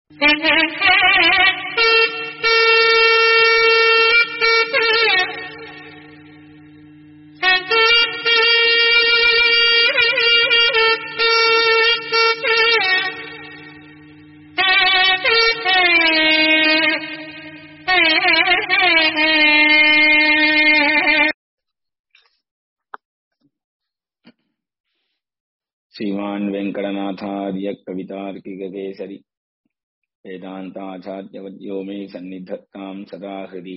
श्रीमान् वेङ्कटनाथार्य कवितार्किककेसरि वेदान्ताचार्यवद्यो मे सन्निधत्ताम् सदा हृदि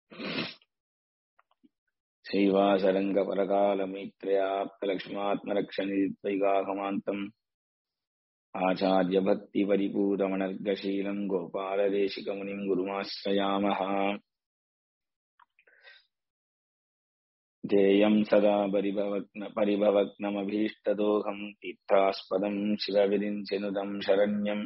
श्रीवासरङ्गपरकालमित्रयाप्तलक्ष्मात्मरक्षणित्वैगाहमान्तम् आचार्यभक्तिपरिपूरमणर्गशीलम् गोपालदेशिकमुनिम् गुरुमाश्रयामः ध्येयम् सदा परिभवग्न परिभवग्नमभीष्टदोहम् तीर्थास्पदम् शिवविरिञ्चिनुदम् शरण्यम्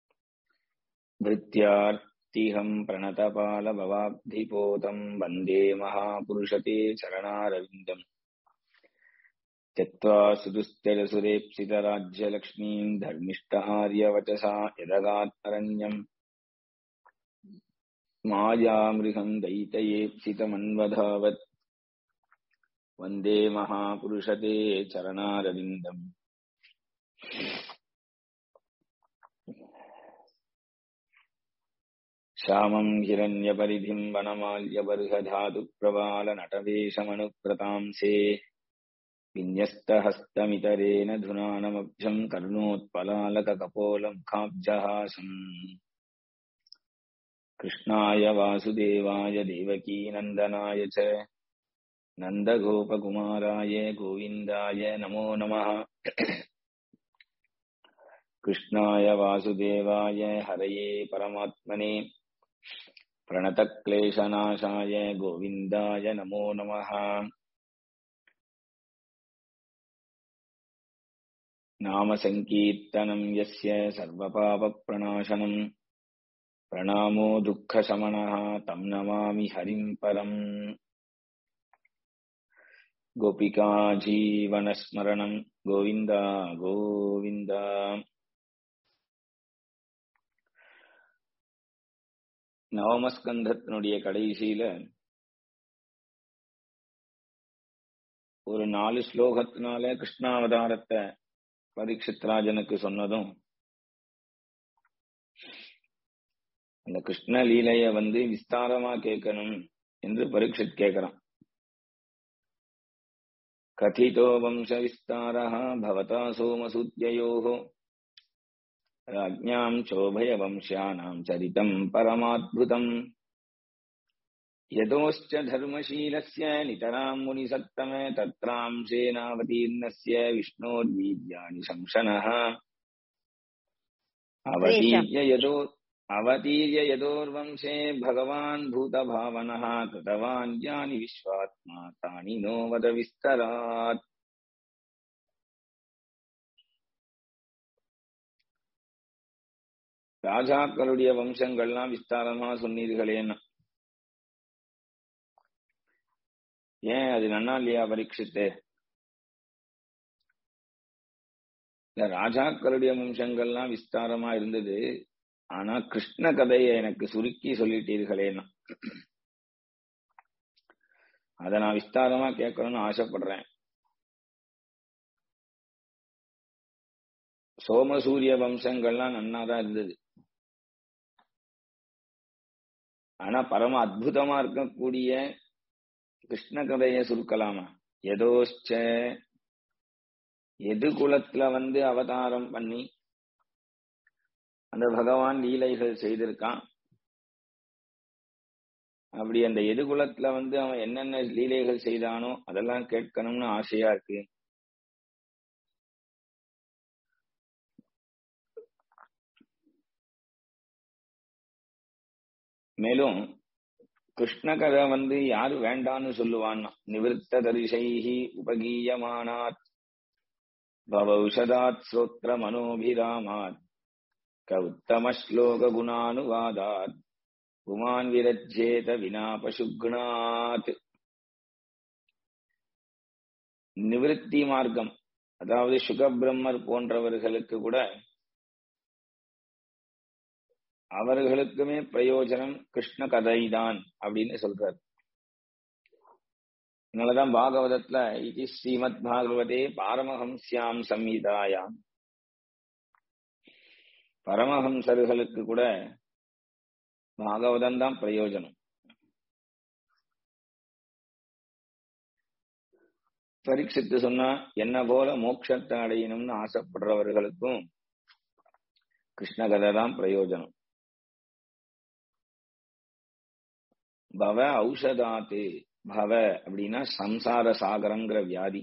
भृत्यार्तिहम् प्रणतपालभवाब्धिपोतम् वन्दे महापुरुषते चरणारविन्दम् त्यक्त्वा सुदुस्त्यजसुरेप्सितराज्यलक्ष्मीम् धर्मिष्ठार्यवचसा यदगात्तरण्यम् मायामृगम् दयितयेप्सितमन्वधावत् वन्दे महापुरुषते चरणारविन्दम् श्यामम् हिरण्यपरिधिम् वनमाल्यबर्हधातुप्रवालनटवेशमनुप्रतांसे विन्यस्तहस्तमितरेण धुनानमभ्यम् कर्णोत्पलालककपोलमुखाब्जहासम् कृष्णाय वासुदेवाय देवकीनन्दनाय च नन्दगोपकुमाराय गोविन्दाय नमो नमः कृष्णाय वासुदेवाय हरये परमात्मने प्रणतक्लेशनाशाय गोविन्दाय नमो नमः नामसङ्कीर्तनम् यस्य सर्वपापप्रणाशनम् प्रणामो दुःखशमनः तम् नमामि हरिम् परम् गोपिका जीवनस्मरणम् गोविन्द गोविन्द நவமஸ்கந்தத்தினுடைய கடைசியில ஒரு நாலு ஸ்லோகத்தினால கிருஷ்ணாவதாரத்தை பரீட்சித்ராஜனுக்கு சொன்னதும் அந்த கிருஷ்ண லீலைய வந்து விஸ்தாரமா கேட்கணும் என்று பரீட்சித் கேட்கிறான் कथितो वंशविस्तारः भवता सोमसूद्ययोः राज्ञाम् चोभयवंश्यानाम् चरितम् परमाद्भुतम् यतोश्च धर्मशीलस्य नितराम् मुनिसत्तमे तत्राम् सेनावतीर्णस्य विष्णोर्वीर्याणि शंसनः अवतीर्य यतो अवतीर्य यदोर्वंशे भगवान् भूतभावनः कृतवान् यानि विश्वात्मा तानि नो वद विस्तरात् ராஜாக்களுடைய வம்சங்கள்லாம் விஸ்தாரமா சொன்னீர்களேன்னா ஏன் அது நன்னா இல்லையா பரீட்சித்து இந்த ராஜாக்களுடைய வம்சங்கள்லாம் விஸ்தாரமா இருந்தது ஆனா கிருஷ்ண கதையை எனக்கு சுருக்கி சொல்லிட்டீர்களேன்னா அதை நான் விஸ்தாரமா கேட்கணும்னு ஆசைப்படுறேன் சோமசூரிய வம்சங்கள்லாம் நன்னாதான் இருந்தது ஆனா பரம அற்புதமா இருக்கக்கூடிய கிருஷ்ண கதையை சுருக்கலாமா எதோச்ச எது குலத்துல வந்து அவதாரம் பண்ணி அந்த பகவான் லீலைகள் செய்திருக்கான் அப்படி அந்த எதிர்குலத்துல வந்து அவன் என்னென்ன லீலைகள் செய்தானோ அதெல்லாம் கேட்கணும்னு ஆசையா இருக்கு மேலும் கிருஷ்ண கதை வந்து யாரு வேண்டான்னு சொல்லுவான்னா நிவிருத்த தரிசைஹி உபகீயமானாத் பவௌஷதாத் ஸ்ரோத்ர மனோபிராமாத் क उत्तमश्लोकगुणानुवादात् पुमान् विरज्येत विना पशुघ्नात् நிவிருத்தி மார்க்கம் அதாவது சுகபிரம்மர் போன்றவர்களுக்கு கூட அவர்களுக்குமே பிரயோஜனம் கிருஷ்ண கதை தான் அப்படின்னு சொல்றார் அதனாலதான் பாகவதத்துல இது ஸ்ரீமத் பாகவதே பாரமஹம்சியாம் சம்ஹிதாயாம் பரமஹம்சர்களுக்கு கூட பாகவதம் தான் பிரயோஜனம் பரீட்சித்து சொன்னா என்ன போல மோட்சத்தை அடையணும்னு ஆசைப்படுறவர்களுக்கும் கிருஷ்ண கதை தான் பிரயோஜனம் பவ ஔஷதாத்து பவ அப்படின்னா சம்சார சாகரங்கிற வியாதி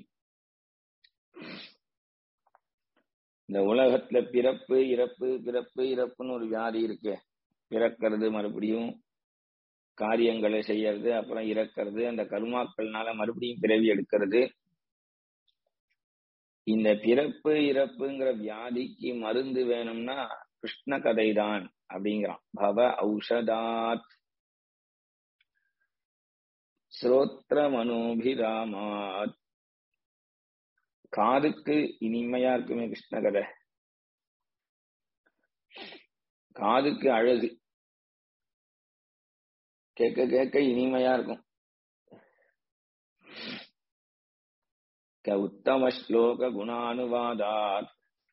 இந்த உலகத்துல பிறப்பு இறப்பு பிறப்பு இறப்புன்னு ஒரு வியாதி இருக்கு பிறக்கிறது மறுபடியும் காரியங்களை செய்யறது அப்புறம் இறக்கிறது அந்த கருமாக்கள்னால மறுபடியும் பிறவி எடுக்கிறது இந்த பிறப்பு இறப்புங்கிற வியாதிக்கு மருந்து வேணும்னா கிருஷ்ண கதை தான் அப்படிங்கிறான் பவ ஔஷதாத் ஸ்ரோத்ர மனோபிராமாத் காதுக்கு இனிமையா இருக்குமே கிருஷ்ண கதை காதுக்கு அழகு கேட்க கேட்க இனிமையா இருக்கும் உத்தம ஸ்லோக குணானுவாதாத்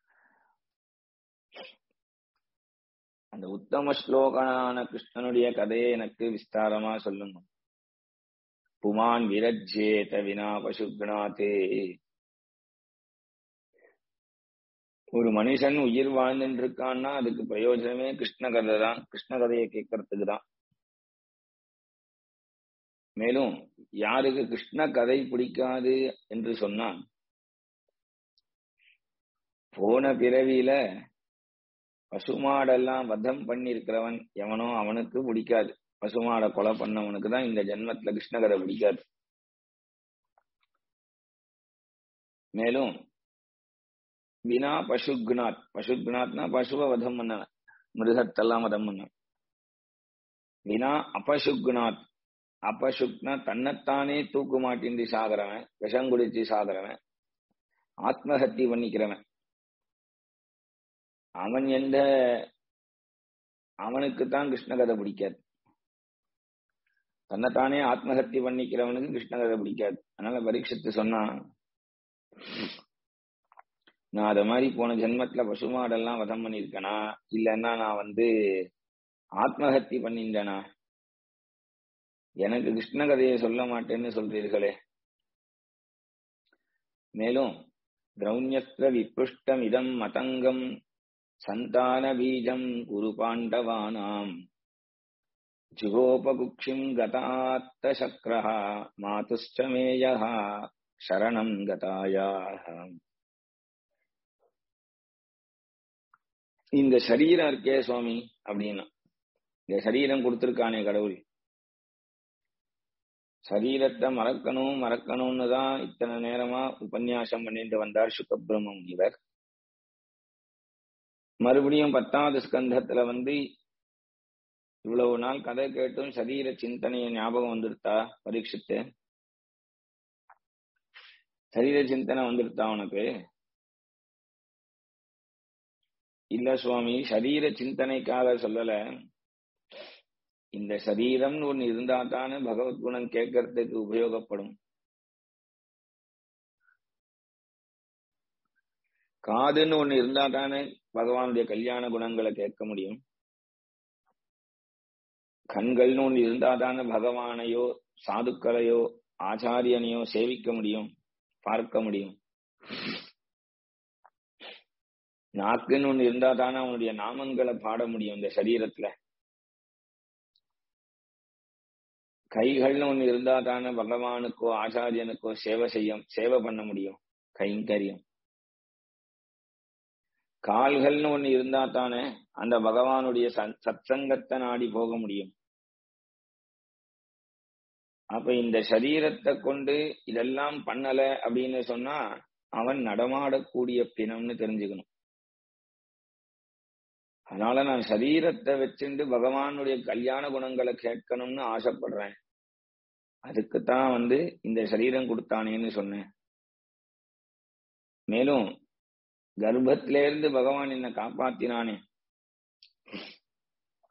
அந்த உத்தம ஸ்லோகனான கிருஷ்ணனுடைய கதையை எனக்கு விஸ்தாரமா சொல்லுங்க புமான் விரஜ்யேத வினா பசுக்னாத்தே ஒரு மனுஷன் உயிர் வாழ்ந்துட்டு இருக்கான்னா அதுக்கு பிரயோஜனமே கிருஷ்ண கதை தான் கிருஷ்ண கதையை கேட்கறதுக்கு தான் மேலும் யாருக்கு கிருஷ்ண கதை பிடிக்காது என்று சொன்னான் போன பிறவியில பசுமாடெல்லாம் வதம் பண்ணிருக்கிறவன் எவனோ அவனுக்கு பிடிக்காது பசுமாடை கொலை பண்ணவனுக்கு தான் இந்த ஜென்மத்துல கிருஷ்ண கதை பிடிக்காது மேலும் வினா பசுக்னாத் பசுக்னாத்னா பசுவை வதம் பண்ணவன் மிருகத்தெல்லாம் வதம் பண்ணவன் வினா அபசுக்னாத் அபசுக்னா தன்னைத்தானே தூக்கு மாட்டின்றி சாகிறவன் விஷம் குடிச்சு சாகிறவன் ஆத்மஹத்தி பண்ணிக்கிறவன் அவன் எந்த அவனுக்கு தான் கிருஷ்ண கதை பிடிக்காது தன்னைத்தானே ஆத்மஹத்தி பண்ணிக்கிறவனுக்கு கிருஷ்ண கதை பிடிக்காது அதனால பரீட்சத்து சொன்னா நான் அத மாதிரி போன ஜென்மத்துல பசுமாடெல்லாம் வதம் பண்ணிருக்கேனா இல்லைன்னா நான் வந்து ஆத்மஹத்தி பண்ணிட்டேனா எனக்கு கிருஷ்ண கதையை சொல்ல மாட்டேன்னு சொல்றீர்களே மேலும் திரௌண்யஸ்திர விபுஷ்டம் இதம் மதங்கம் சந்தான பீஜம் குரு பாண்டவானாம் ஜுகோபகுக்ஷிம் கதாத்த சக்கரஹ மாதுஷ்ட மேயஹ சரணம் கதாயாக இந்த சரீரம் இருக்கே சுவாமி அப்படின்னா இந்த சரீரம் கொடுத்திருக்கானே கடவுள் சரீரத்தை மறக்கணும் மறக்கணும்னு தான் இத்தனை நேரமா உபன்யாசம் பண்ணிட்டு வந்தார் சுகபிரமம் இவர் மறுபடியும் பத்தாவது ஸ்கந்தத்துல வந்து இவ்வளவு நாள் கதை கேட்டும் சரீர சிந்தனைய ஞாபகம் வந்துருத்தா பரீட்சித்து சரீர சிந்தனை வந்துருத்தா உனக்கு இல்ல சுவாமி சரீர சிந்தனைக்காக சொல்லல இந்த சரீரம்னு ஒண்ணு இருந்தா தானே பகவத் குணம் கேட்கறதுக்கு உபயோகப்படும் காதுன்னு ஒண்ணு இருந்தா தானே பகவானுடைய கல்யாண குணங்களை கேட்க முடியும் கண்கள்னு ஒண்ணு இருந்தா தானே பகவானையோ சாதுக்களையோ ஆச்சாரியனையோ சேவிக்க முடியும் பார்க்க முடியும் நாக்குன்னு ஒண்ணு இருந்தா தானே அவனுடைய நாமங்களை பாட முடியும் இந்த சரீரத்துல கைகள்னு ஒண்ணு இருந்தா தானே பகவானுக்கோ ஆச்சாரியனுக்கோ சேவை செய்யும் சேவை பண்ண முடியும் கைங்கரியம் கால்கள்னு ஒண்ணு இருந்தா தானே அந்த பகவானுடைய சத்சங்கத்தை நாடி போக முடியும் அப்ப இந்த சரீரத்தை கொண்டு இதெல்லாம் பண்ணல அப்படின்னு சொன்னா அவன் நடமாடக்கூடிய பிணம்னு தெரிஞ்சுக்கணும் அதனால நான் சரீரத்தை வச்சுட்டு பகவானுடைய கல்யாண குணங்களை கேட்கணும்னு ஆசைப்படுறேன் அதுக்குத்தான் வந்து இந்த சரீரம் கொடுத்தானேன்னு சொன்னேன் மேலும் கர்ப்பத்தில இருந்து பகவான் என்னை காப்பாத்தினானே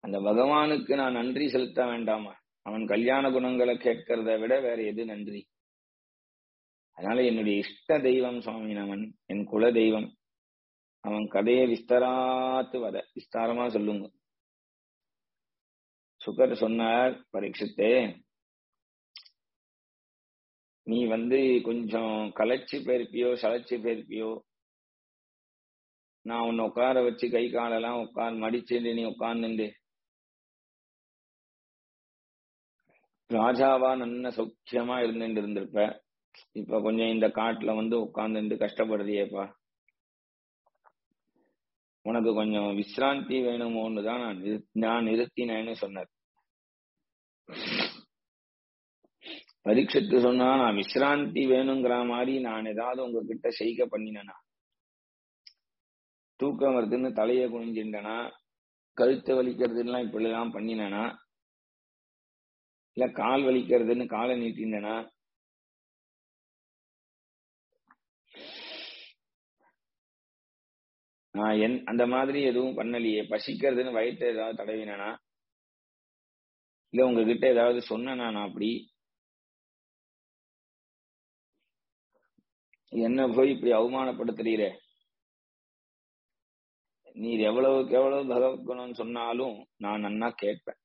அந்த பகவானுக்கு நான் நன்றி செலுத்த வேண்டாமா அவன் கல்யாண குணங்களை கேட்கறத விட வேற எது நன்றி அதனால என்னுடைய இஷ்ட தெய்வம் சுவாமி அவன் என் குல தெய்வம் அவன் கதையை விஸ்தராத்து வத விஸ்தாரமா சொல்லுங்க சுகர் சொன்னார் பரீட்சித்தே நீ வந்து கொஞ்சம் களைச்சு போயிருப்பியோ சளைச்சு போயிருப்பியோ நான் உன்னை உட்கார வச்சு கை காலெல்லாம் உட்கார் மடிச்சுட்டு நீ உட்கார்ந்து ராஜாவா நல்ல சௌக்கியமா இருந்துட்டு இருந்திருப்ப இப்ப கொஞ்சம் இந்த காட்டுல வந்து உட்கார்ந்துட்டு கஷ்டப்படுறியேப்பா உனக்கு கொஞ்சம் விசிராந்தி வேணுமோன்னு தான் நான் நிறு- நான் நிறுத்தினேன்னு சொன்னார் பரீட்சத்து சொன்னா நான் விசிராந்தி வேணுங்கிற மாதிரி நான் ஏதாவது உங்ககிட்ட செய்க பண்ணினேனா தூக்கம் வருதுன்னு தலைய குனிஞ்சின்றனா கழுத்து வலிக்கிறதுலாம் இப்படிலாம் பண்ணினேனா இல்ல கால் வலிக்கிறதுன்னு காலை நீட்டினேனா நான் என் அந்த மாதிரி எதுவும் பண்ணலையே பசிக்கிறதுன்னு வயிற்று ஏதாவது தடவினேனா இல்ல உங்ககிட்ட ஏதாவது சொன்னேனா நான் அப்படி என்ன போய் இப்படி அவமானப்படுத்துறீரே நீர் எவ்வளவுக்கு எவ்வளவு பகவத்குணம் சொன்னாலும் நான் நன்னா கேட்பேன்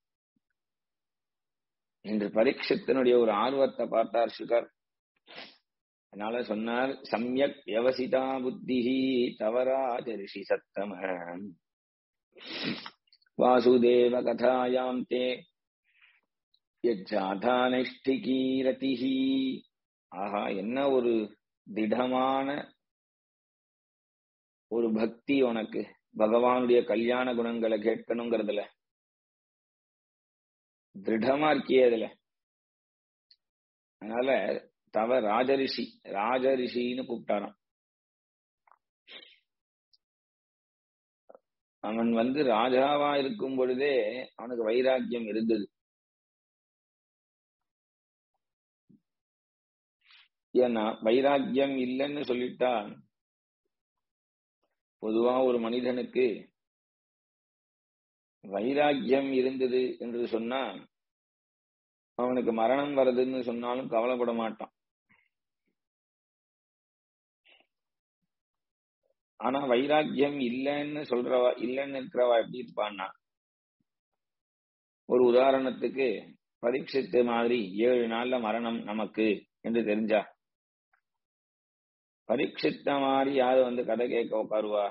என்று பரீட்சத்தினுடைய ஒரு ஆர்வத்தை பார்த்தார் சுகர் அதனால சொன்னார் சம்யக் வியவசிதா புத்திஹி தவராஜ ரிஷி சத்தம வாசுதேவ கதாயாம் தே யஜாதானிஷ்டிகீரதிஹி ஆஹா என்ன ஒரு திடமான ஒரு பக்தி உனக்கு பகவானுடைய கல்யாண குணங்களை கேட்கணுங்கிறதுல திருடமா இருக்கியே அதுல அதனால தவ ராஜரிஷி ராஜரிஷின்னு கூப்பிட்டாராம் அவன் வந்து ராஜாவா இருக்கும் பொழுதே அவனுக்கு வைராக்கியம் இருந்தது ஏன்னா வைராக்கியம் இல்லைன்னு சொல்லிட்டா பொதுவா ஒரு மனிதனுக்கு வைராக்கியம் இருந்தது என்று சொன்னா அவனுக்கு மரணம் வருதுன்னு சொன்னாலும் கவலைப்பட மாட்டான் ஆனா வைராக்கியம் இல்லைன்னு சொல்றவா இல்லைன்னு இருக்கிறவா எப்படி இருப்பான்னா ஒரு உதாரணத்துக்கு பரீட்சித்து மாதிரி ஏழு நாள்ல மரணம் நமக்கு என்று தெரிஞ்சா பரீட்சித்த மாதிரி யாரு வந்து கதை கேட்க உட்காருவா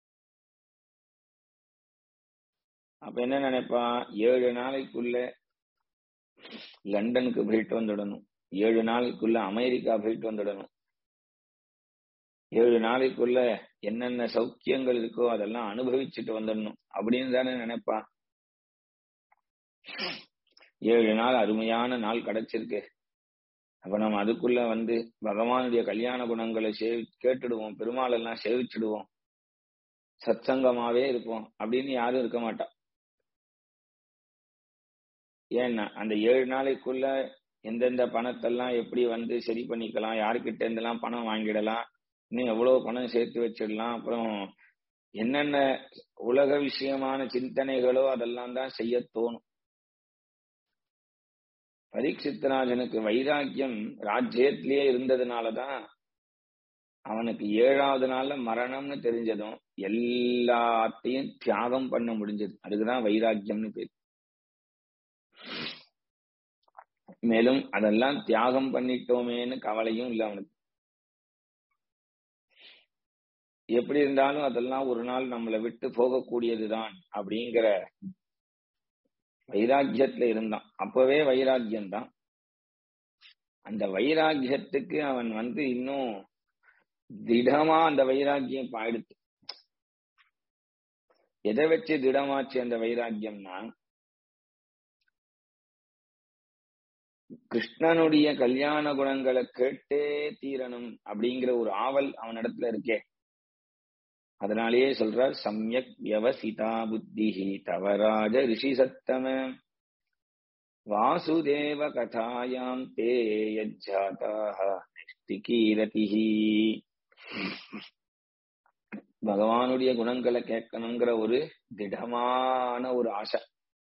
அப்ப என்ன நினைப்பான் ஏழு நாளைக்குள்ள லண்டனுக்கு போயிட்டு வந்துடணும் ஏழு நாளைக்குள்ள அமெரிக்கா போயிட்டு வந்துடணும் ஏழு நாளைக்குள்ள என்னென்ன சௌக்கியங்கள் இருக்கோ அதெல்லாம் அனுபவிச்சுட்டு வந்துடணும் அப்படின்னு தானே நினைப்பான் ஏழு நாள் அருமையான நாள் கிடைச்சிருக்கு அப்ப நம்ம அதுக்குள்ள வந்து பகவானுடைய கல்யாண குணங்களை சேவி கேட்டுடுவோம் பெருமாள் எல்லாம் சேவிச்சிடுவோம் சத்சங்கமாவே இருப்போம் அப்படின்னு யாரும் இருக்க மாட்டா ஏன்னா அந்த ஏழு நாளைக்குள்ள எந்தெந்த பணத்தெல்லாம் எப்படி வந்து சரி பண்ணிக்கலாம் யாருக்கிட்ட இருந்தெல்லாம் பணம் வாங்கிடலாம் இன்னும் எவ்வளவு பணம் சேர்த்து வச்சிடலாம் அப்புறம் என்னென்ன உலக விஷயமான சிந்தனைகளோ அதெல்லாம் தான் செய்ய தோணும் பரீட்சித்தராஜனுக்கு வைராக்கியம் ராஜ்யத்திலேயே இருந்ததுனாலதான் அவனுக்கு ஏழாவது நாள்ல மரணம்னு தெரிஞ்சதும் எல்லாத்தையும் தியாகம் பண்ண முடிஞ்சது அதுக்குதான் வைராக்கியம்னு பேர் மேலும் அதெல்லாம் தியாகம் பண்ணிட்டோமேன்னு கவலையும் இல்லை அவனுக்கு எப்படி இருந்தாலும் அதெல்லாம் ஒரு நாள் நம்மளை விட்டு போகக்கூடியதுதான் அப்படிங்கிற வைராக்கியத்துல இருந்தான் அப்பவே வைராக்கியம் தான் அந்த வைராக்கியத்துக்கு அவன் வந்து இன்னும் திடமா அந்த வைராக்கியம் பாயிடுத்து எதை வச்சு திடமாச்சு அந்த வைராக்கியம்னா கிருஷ்ணனுடைய கல்யாண குணங்களை கேட்டே தீரணும் அப்படிங்கிற ஒரு ஆவல் அவனிடத்துல இருக்கே அதனாலேயே சொல்றார் சம்யக் வியவசிதா புத்திஹி தவராஜ ரிஷி சத்தம வாசுதேவ கதாயாம் தே யஜ்ஜாதாக நிஷ்டிகீரதிஹி பகவானுடைய குணங்களை கேட்கணுங்கிற ஒரு திடமான ஒரு ஆசை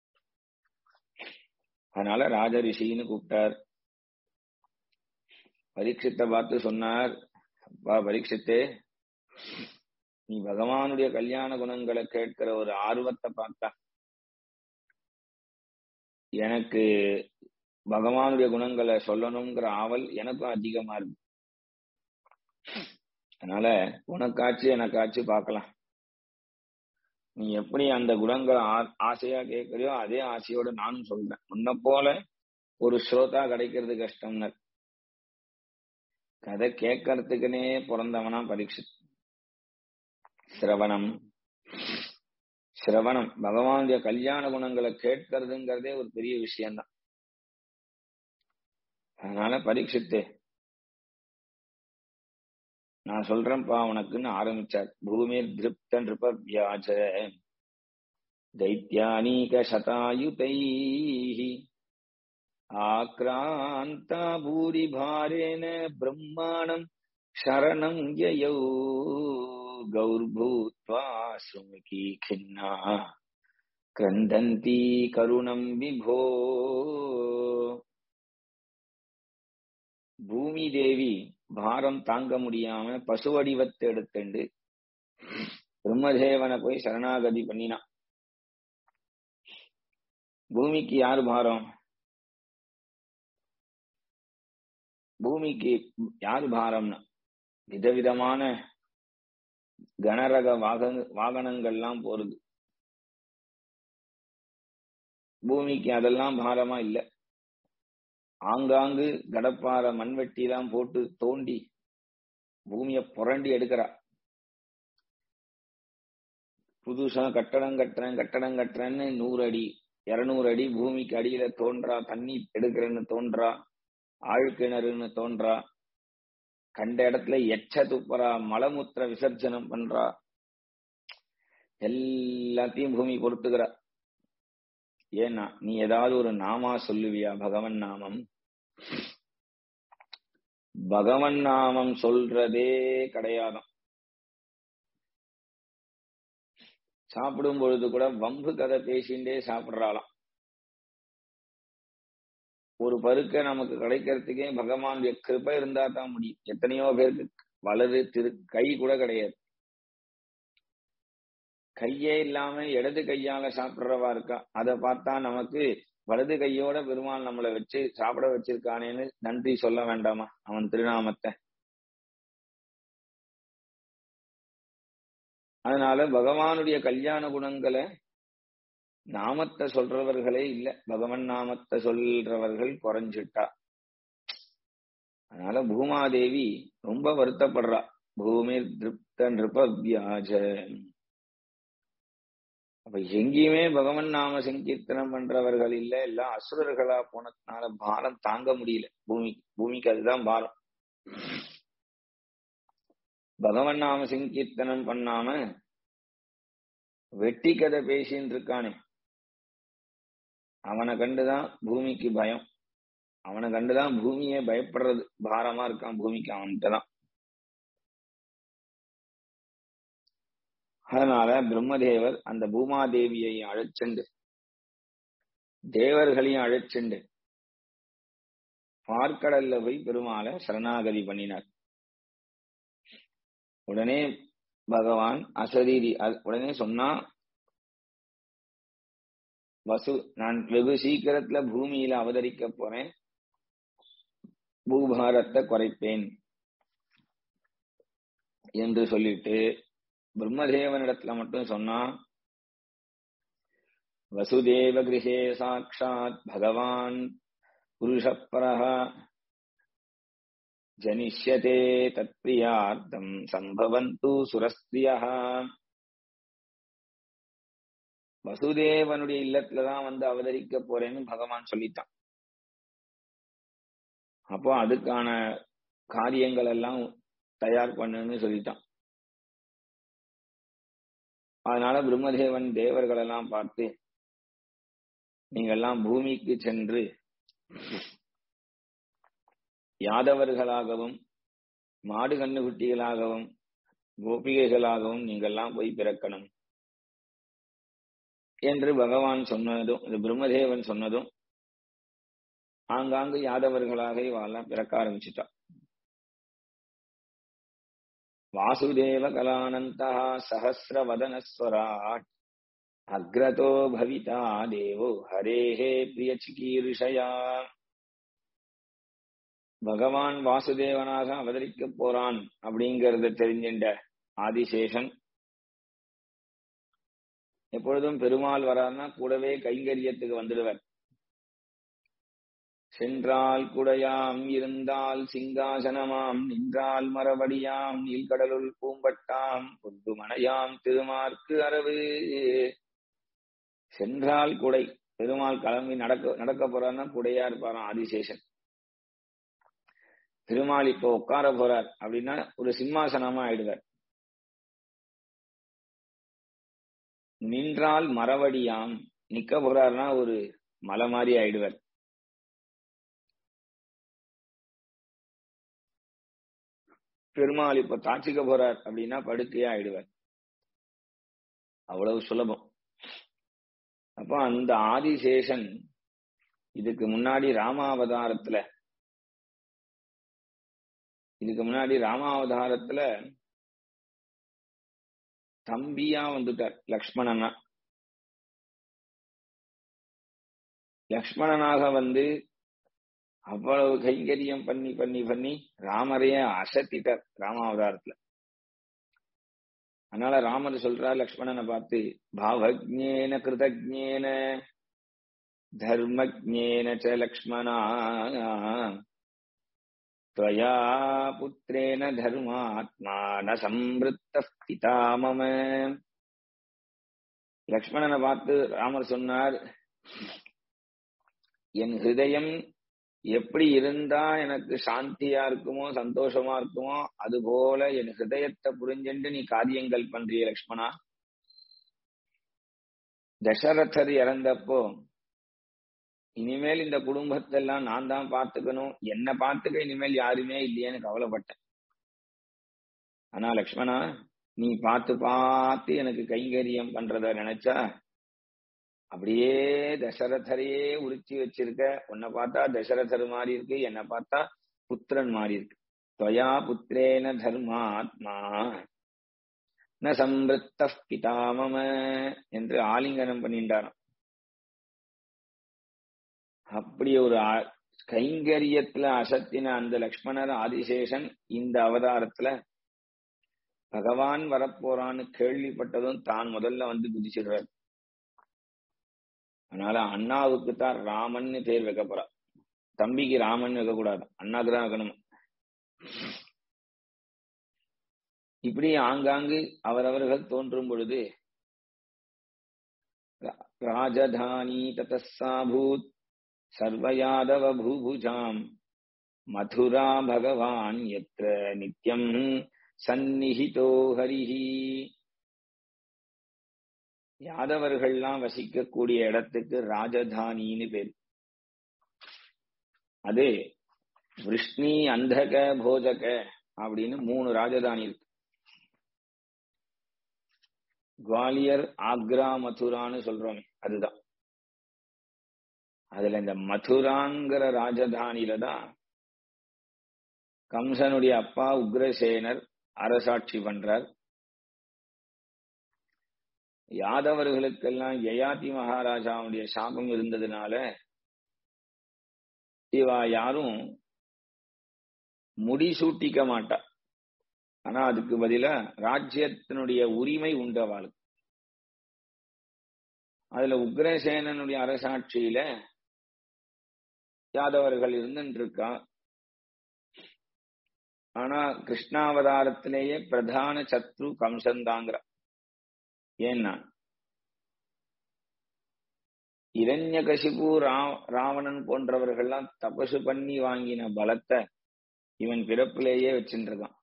அதனால ராஜரிஷின்னு கூப்பிட்டார் பரீட்சித்தை பார்த்து சொன்னார் அப்பா பரீட்சித்தே நீ பகவானுடைய கல்யாண குணங்களை கேட்கிற ஒரு ஆர்வத்தை பார்த்தா எனக்கு பகவானுடைய குணங்களை சொல்லணுங்கிற ஆவல் எனக்கும் அதிகமா இருக்கு அதனால உனக்காச்சு எனக்காச்சு பார்க்கலாம் நீ எப்படி அந்த குணங்களை ஆசையா கேட்கறியோ அதே ஆசையோட நானும் சொல்றேன் உன்னை போல ஒரு ஸ்ரோதா கிடைக்கிறது கஷ்டம்னு கதை கேட்கறதுக்குனே பிறந்தவனா பரீட்சை சிரவணம் சிரவணம் பகவானுடைய கல்யாண குணங்களை கேட்கறதுங்கிறதே ஒரு பெரிய விஷயம்தான் அதனால பரீட்சித்து நான் சொல்றேன்ப்பா உனக்குன்னு ஆரம்பிச்சார் பூமிர் திருப்த நிருப வியாஜ தைத்தியானீக சதாயுதை ஆக்ராந்தா பூரி பாரேன பிரம்மாணம் சரணம் யயௌ गौर्भूत्वा सुमुखी खिन्ना क्रन्दन्ती கருணம் விபோ பூமி தேவி பாரம் தாங்க முடியாம பசு வடிவத்தை எடுத்துண்டு பிரம்மதேவனை போய் சரணாகதி பண்ணினான் பூமிக்கு யாரு பாரம் பூமிக்கு யாரு பாரம்னா விதவிதமான கனரக வாக வாகனங்கள்லாம் போறது பூமிக்கு அதெல்லாம் பாரமா இல்ல ஆங்காங்கு கடப்பார மண்வெட்டி எல்லாம் போட்டு தோண்டி பூமிய புரண்டி எடுக்கிறா புதுசா கட்டடம் கட்டுறேன் கட்டடம் கட்டுறேன்னு நூறு அடி இருநூறு அடி பூமிக்கு அடியில தோன்றா தண்ணி எடுக்கிறேன்னு தோன்றா ஆழ்கிணறுன்னு தோன்றா கண்ட இடத்துல எச்ச துப்புறா மலமுத்திர விசர்ஜனம் பண்றா எல்லாத்தையும் பூமி கொடுத்துக்கிறா ஏன்னா நீ ஏதாவது ஒரு நாமா சொல்லுவியா பகவன் நாமம் பகவன் நாமம் சொல்றதே கிடையாதாம் சாப்பிடும் பொழுது கூட வம்பு கதை பேசிண்டே சாப்பிடுறாளாம் ஒரு பருக்க நமக்கு கிடைக்கிறதுக்கே பகவானுடைய கிருப்பை இருந்தா தான் முடியும் எத்தனையோ பேருக்கு வலது திரு கை கூட கிடையாது கையே இல்லாம இடது கையால சாப்பிடுறவா இருக்கா அதை பார்த்தா நமக்கு வலது கையோட பெருமாள் நம்மளை வச்சு சாப்பிட வச்சிருக்கானேன்னு நன்றி சொல்ல வேண்டாமா அவன் திருநாமத்தை அதனால பகவானுடைய கல்யாண குணங்களை நாமத்தை சொல்றவர்களே இல்ல பகவன் நாமத்தை சொல்றவர்கள் குறைஞ்சிட்டா அதனால பூமாதேவி ரொம்ப வருத்தப்படுறா பூமி திருப்த நிருபவியாஜ அப்ப எங்கேயுமே பகவன் நாம சங்கீர்த்தனம் பண்றவர்கள் இல்ல எல்லாம் அசுரர்களா போனதுனால பாரம் தாங்க முடியல பூமி பூமிக்கு அதுதான் பாரம் பகவன் நாம சங்கீர்த்தனம் பண்ணாம வெட்டி கதை பேசின்னு இருக்கானே அவனை கண்டுதான் பூமிக்கு பயம் அவனை கண்டுதான் பூமியே பயப்படுறது பாரமா இருக்கான் பூமிக்கு அவன்கிட்ட தான் அதனால பிரம்மதேவர் அந்த பூமாதேவியை அழைச்செண்டு தேவர்களையும் அழைச்செண்டு பார்க்கடல்ல போய் பெருமாளை சரணாகதி பண்ணினார் உடனே பகவான் அசரீரி உடனே சொன்னா வசு நான் வெகு சீக்கிரத்துல பூமியில அவதரிக்க போறேன் பூபாரத்தை குறைப்பேன் என்று சொல்லிட்டு பிரம்மதேவனிடத்துல மட்டும் சொன்னா வசுதேவ கிரகே சாட்சாத் பகவான் புருஷப்பரஹ ஜனிஷ்யதே தத் பிரியார்த்தம் சம்பவந்து சுரஸ்திரியா வசுதேவனுடைய இல்லத்துலதான் வந்து அவதரிக்க போறேன்னு பகவான் சொல்லிட்டான் அப்போ அதுக்கான காரியங்கள் எல்லாம் தயார் பண்ணுன்னு சொல்லிட்டான் அதனால பிரம்மதேவன் தேவர்கள் எல்லாம் பார்த்து நீங்கெல்லாம் பூமிக்கு சென்று யாதவர்களாகவும் மாடு கண்ணுக்குட்டிகளாகவும் கோபிகைகளாகவும் நீங்கெல்லாம் போய் பிறக்கணும் என்று பகவான் சொன்னதும் இந்த பிரம்மதேவன் சொன்னதும் ஆங்காங்கு யாதவர்களாக இவாள்லாம் பிறக்க ஆரம்பிச்சுட்டா வாசுதேவ கலானந்தா சஹசிரவதனஸ்வராட் அக்ரதோ பவிதா தேவோ ஹரேஹே பிரிய சிகீர்ஷயா பகவான் வாசுதேவனாக அவதரிக்க போறான் அப்படிங்கறத தெரிஞ்சின்ற ஆதிசேஷன் எப்பொழுதும் பெருமாள் வரார்னா கூடவே கைங்கரியத்துக்கு வந்துடுவர் சென்றால் குடையாம் இருந்தால் சிங்காசனமாம் நின்றால் மரபடியாம் நீல்கடலுள் பூம்பட்டாம் பொந்து மனையாம் திருமார்க்கு அரவு சென்றால் குடை பெருமாள் கிளம்பி நடக்க நடக்க போறார்னா குடையா இருப்பாராம் ஆதிசேஷன் திருமால் இப்போ உட்கார போறார் அப்படின்னா ஒரு சிம்மாசனமா ஆயிடுவார் நின்றால் மரவடியாம் நிக்க போறாருன்னா ஒரு மலை மாதிரி ஆயிடுவார் பெருமாள் இப்ப தாட்சிக்க போறார் அப்படின்னா படுக்கையா ஆயிடுவார் அவ்வளவு சுலபம் அப்ப அந்த ஆதிசேஷன் இதுக்கு முன்னாடி ராமாவதாரத்துல இதுக்கு முன்னாடி ராமாவதாரத்துல தம்பியா வந்துட்டார் லக்ஷ்மணனா லக்ஷ்மணனாக வந்து அவ்வளவு கைங்கரியம் பண்ணி பண்ணி பண்ணி ராமரைய அசத்திட்டார் ராமாவதாரத்துல அதனால ராமர் சொல்றார் லக்ஷ்மணனை பார்த்து பாவஜேன கிருதஜேன தர்மஜேன ச லக்ஷ்மணா त्वया पुत्रेण धर्मात्मा न संवृत्त पिता मम லக்ஷ்மணனை பார்த்து ராமர் சொன்னார் என் ஹிருதயம் எப்படி இருந்தா எனக்கு சாந்தியா இருக்குமோ சந்தோஷமா இருக்குமோ அது போல என் ஹிருதயத்தை புரிஞ்சுண்டு நீ காரியங்கள் பண்றிய லக்ஷ்மணா தசரதர் இறந்தப்போ இனிமேல் இந்த குடும்பத்தை எல்லாம் நான் தான் பார்த்துக்கணும் என்ன பார்த்துக்க இனிமேல் யாருமே இல்லையேன்னு கவலைப்பட்டேன் ஆனா லக்ஷ்மணா நீ பார்த்து பார்த்து எனக்கு கைங்கரியம் பண்றத நினைச்சா அப்படியே தசரதரையே உரிச்சி வச்சிருக்க உன்னை பார்த்தா தசரதர் மாதிரி இருக்கு என்னை பார்த்தா புத்திரன் மாதிரி இருக்கு துவயா புத்திரேன தர்மாத்மா ந சம்பிருத்த பிதாமம என்று ஆலிங்கனம் பண்ணிட்டாராம் அப்படி ஒரு கைங்கரியத்துல அசத்தின அந்த லக்ஷ்மணர் ஆதிசேஷன் இந்த அவதாரத்துல பகவான் வரப்போறான்னு கேள்விப்பட்டதும் தான் முதல்ல வந்து குதிச்சிடுறார் அதனால அண்ணாவுக்கு தான் ராமன்னு பேர் வைக்க போறா தம்பிக்கு ராமன் வைக்க கூடாது அண்ணாக்கு தான் வைக்கணும் இப்படி ஆங்காங்கு அவரவர்கள் தோன்றும் பொழுது ராஜதானி ததசாபூத் சர்வயாதவ பூபுஜாம் மதுரா பகவான் எத்திர நித்யம் சந்நிஹிதோ ஹரிஹி யாதவர்கள்லாம் வசிக்கக்கூடிய இடத்துக்கு ராஜதானின்னு பேர் அது விஷ்ணி அந்தக போஜக அப்படின்னு மூணு ராஜதானி இருக்கு குவாலியர் ஆக்ரா மதுரான்னு சொல்றோமே அதுதான் அதுல இந்த மதுராங்கிற ராஜதானியில தான் கம்சனுடைய அப்பா உக்ரசேனர் அரசாட்சி பண்றார் யாதவர்களுக்கெல்லாம் யயாதி மகாராஜாவுடைய சாபம் இருந்ததுனால இவா யாரும் முடிசூட்டிக்க மாட்டா ஆனா அதுக்கு பதிலா ராஜ்யத்தினுடைய உரிமை உண்டு அவளுக்கு அதுல உக்ரசேனனுடைய அரசாட்சியில யாதவர்கள் இருந்துட்டு இருக்கா ஆனா கிருஷ்ணாவதாரத்திலேயே பிரதான சத்ரு கம்சன் தாங்கிற ஏன்னா இரண்யகசிபு ரா ராவணன் போன்றவர்கள்லாம் தபசு பண்ணி வாங்கின பலத்தை இவன் பிறப்பிலேயே வச்சுருக்கான்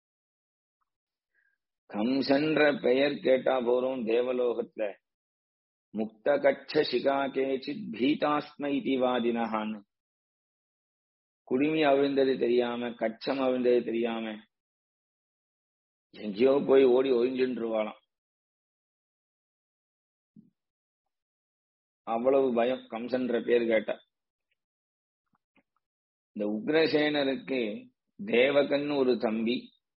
கம்சன்ற பெயர் கேட்டா போறோம் தேவலோகத்துல முக்த கட்ச சிகா கேச்சித் பீதாஸ்ம இதிவாதினஹான்னு குடுமி அவிழ்ந்தது தெரியாம கச்சம் அவிழ்ந்தது தெரியாம எங்கேயோ போய் ஓடி ஒழிஞ்சுருவாளாம் அவ்வளவு பயம் கம்சன்ற பேர் கேட்ட இந்த உக்ரசேனருக்கு தேவகன் ஒரு தம்பி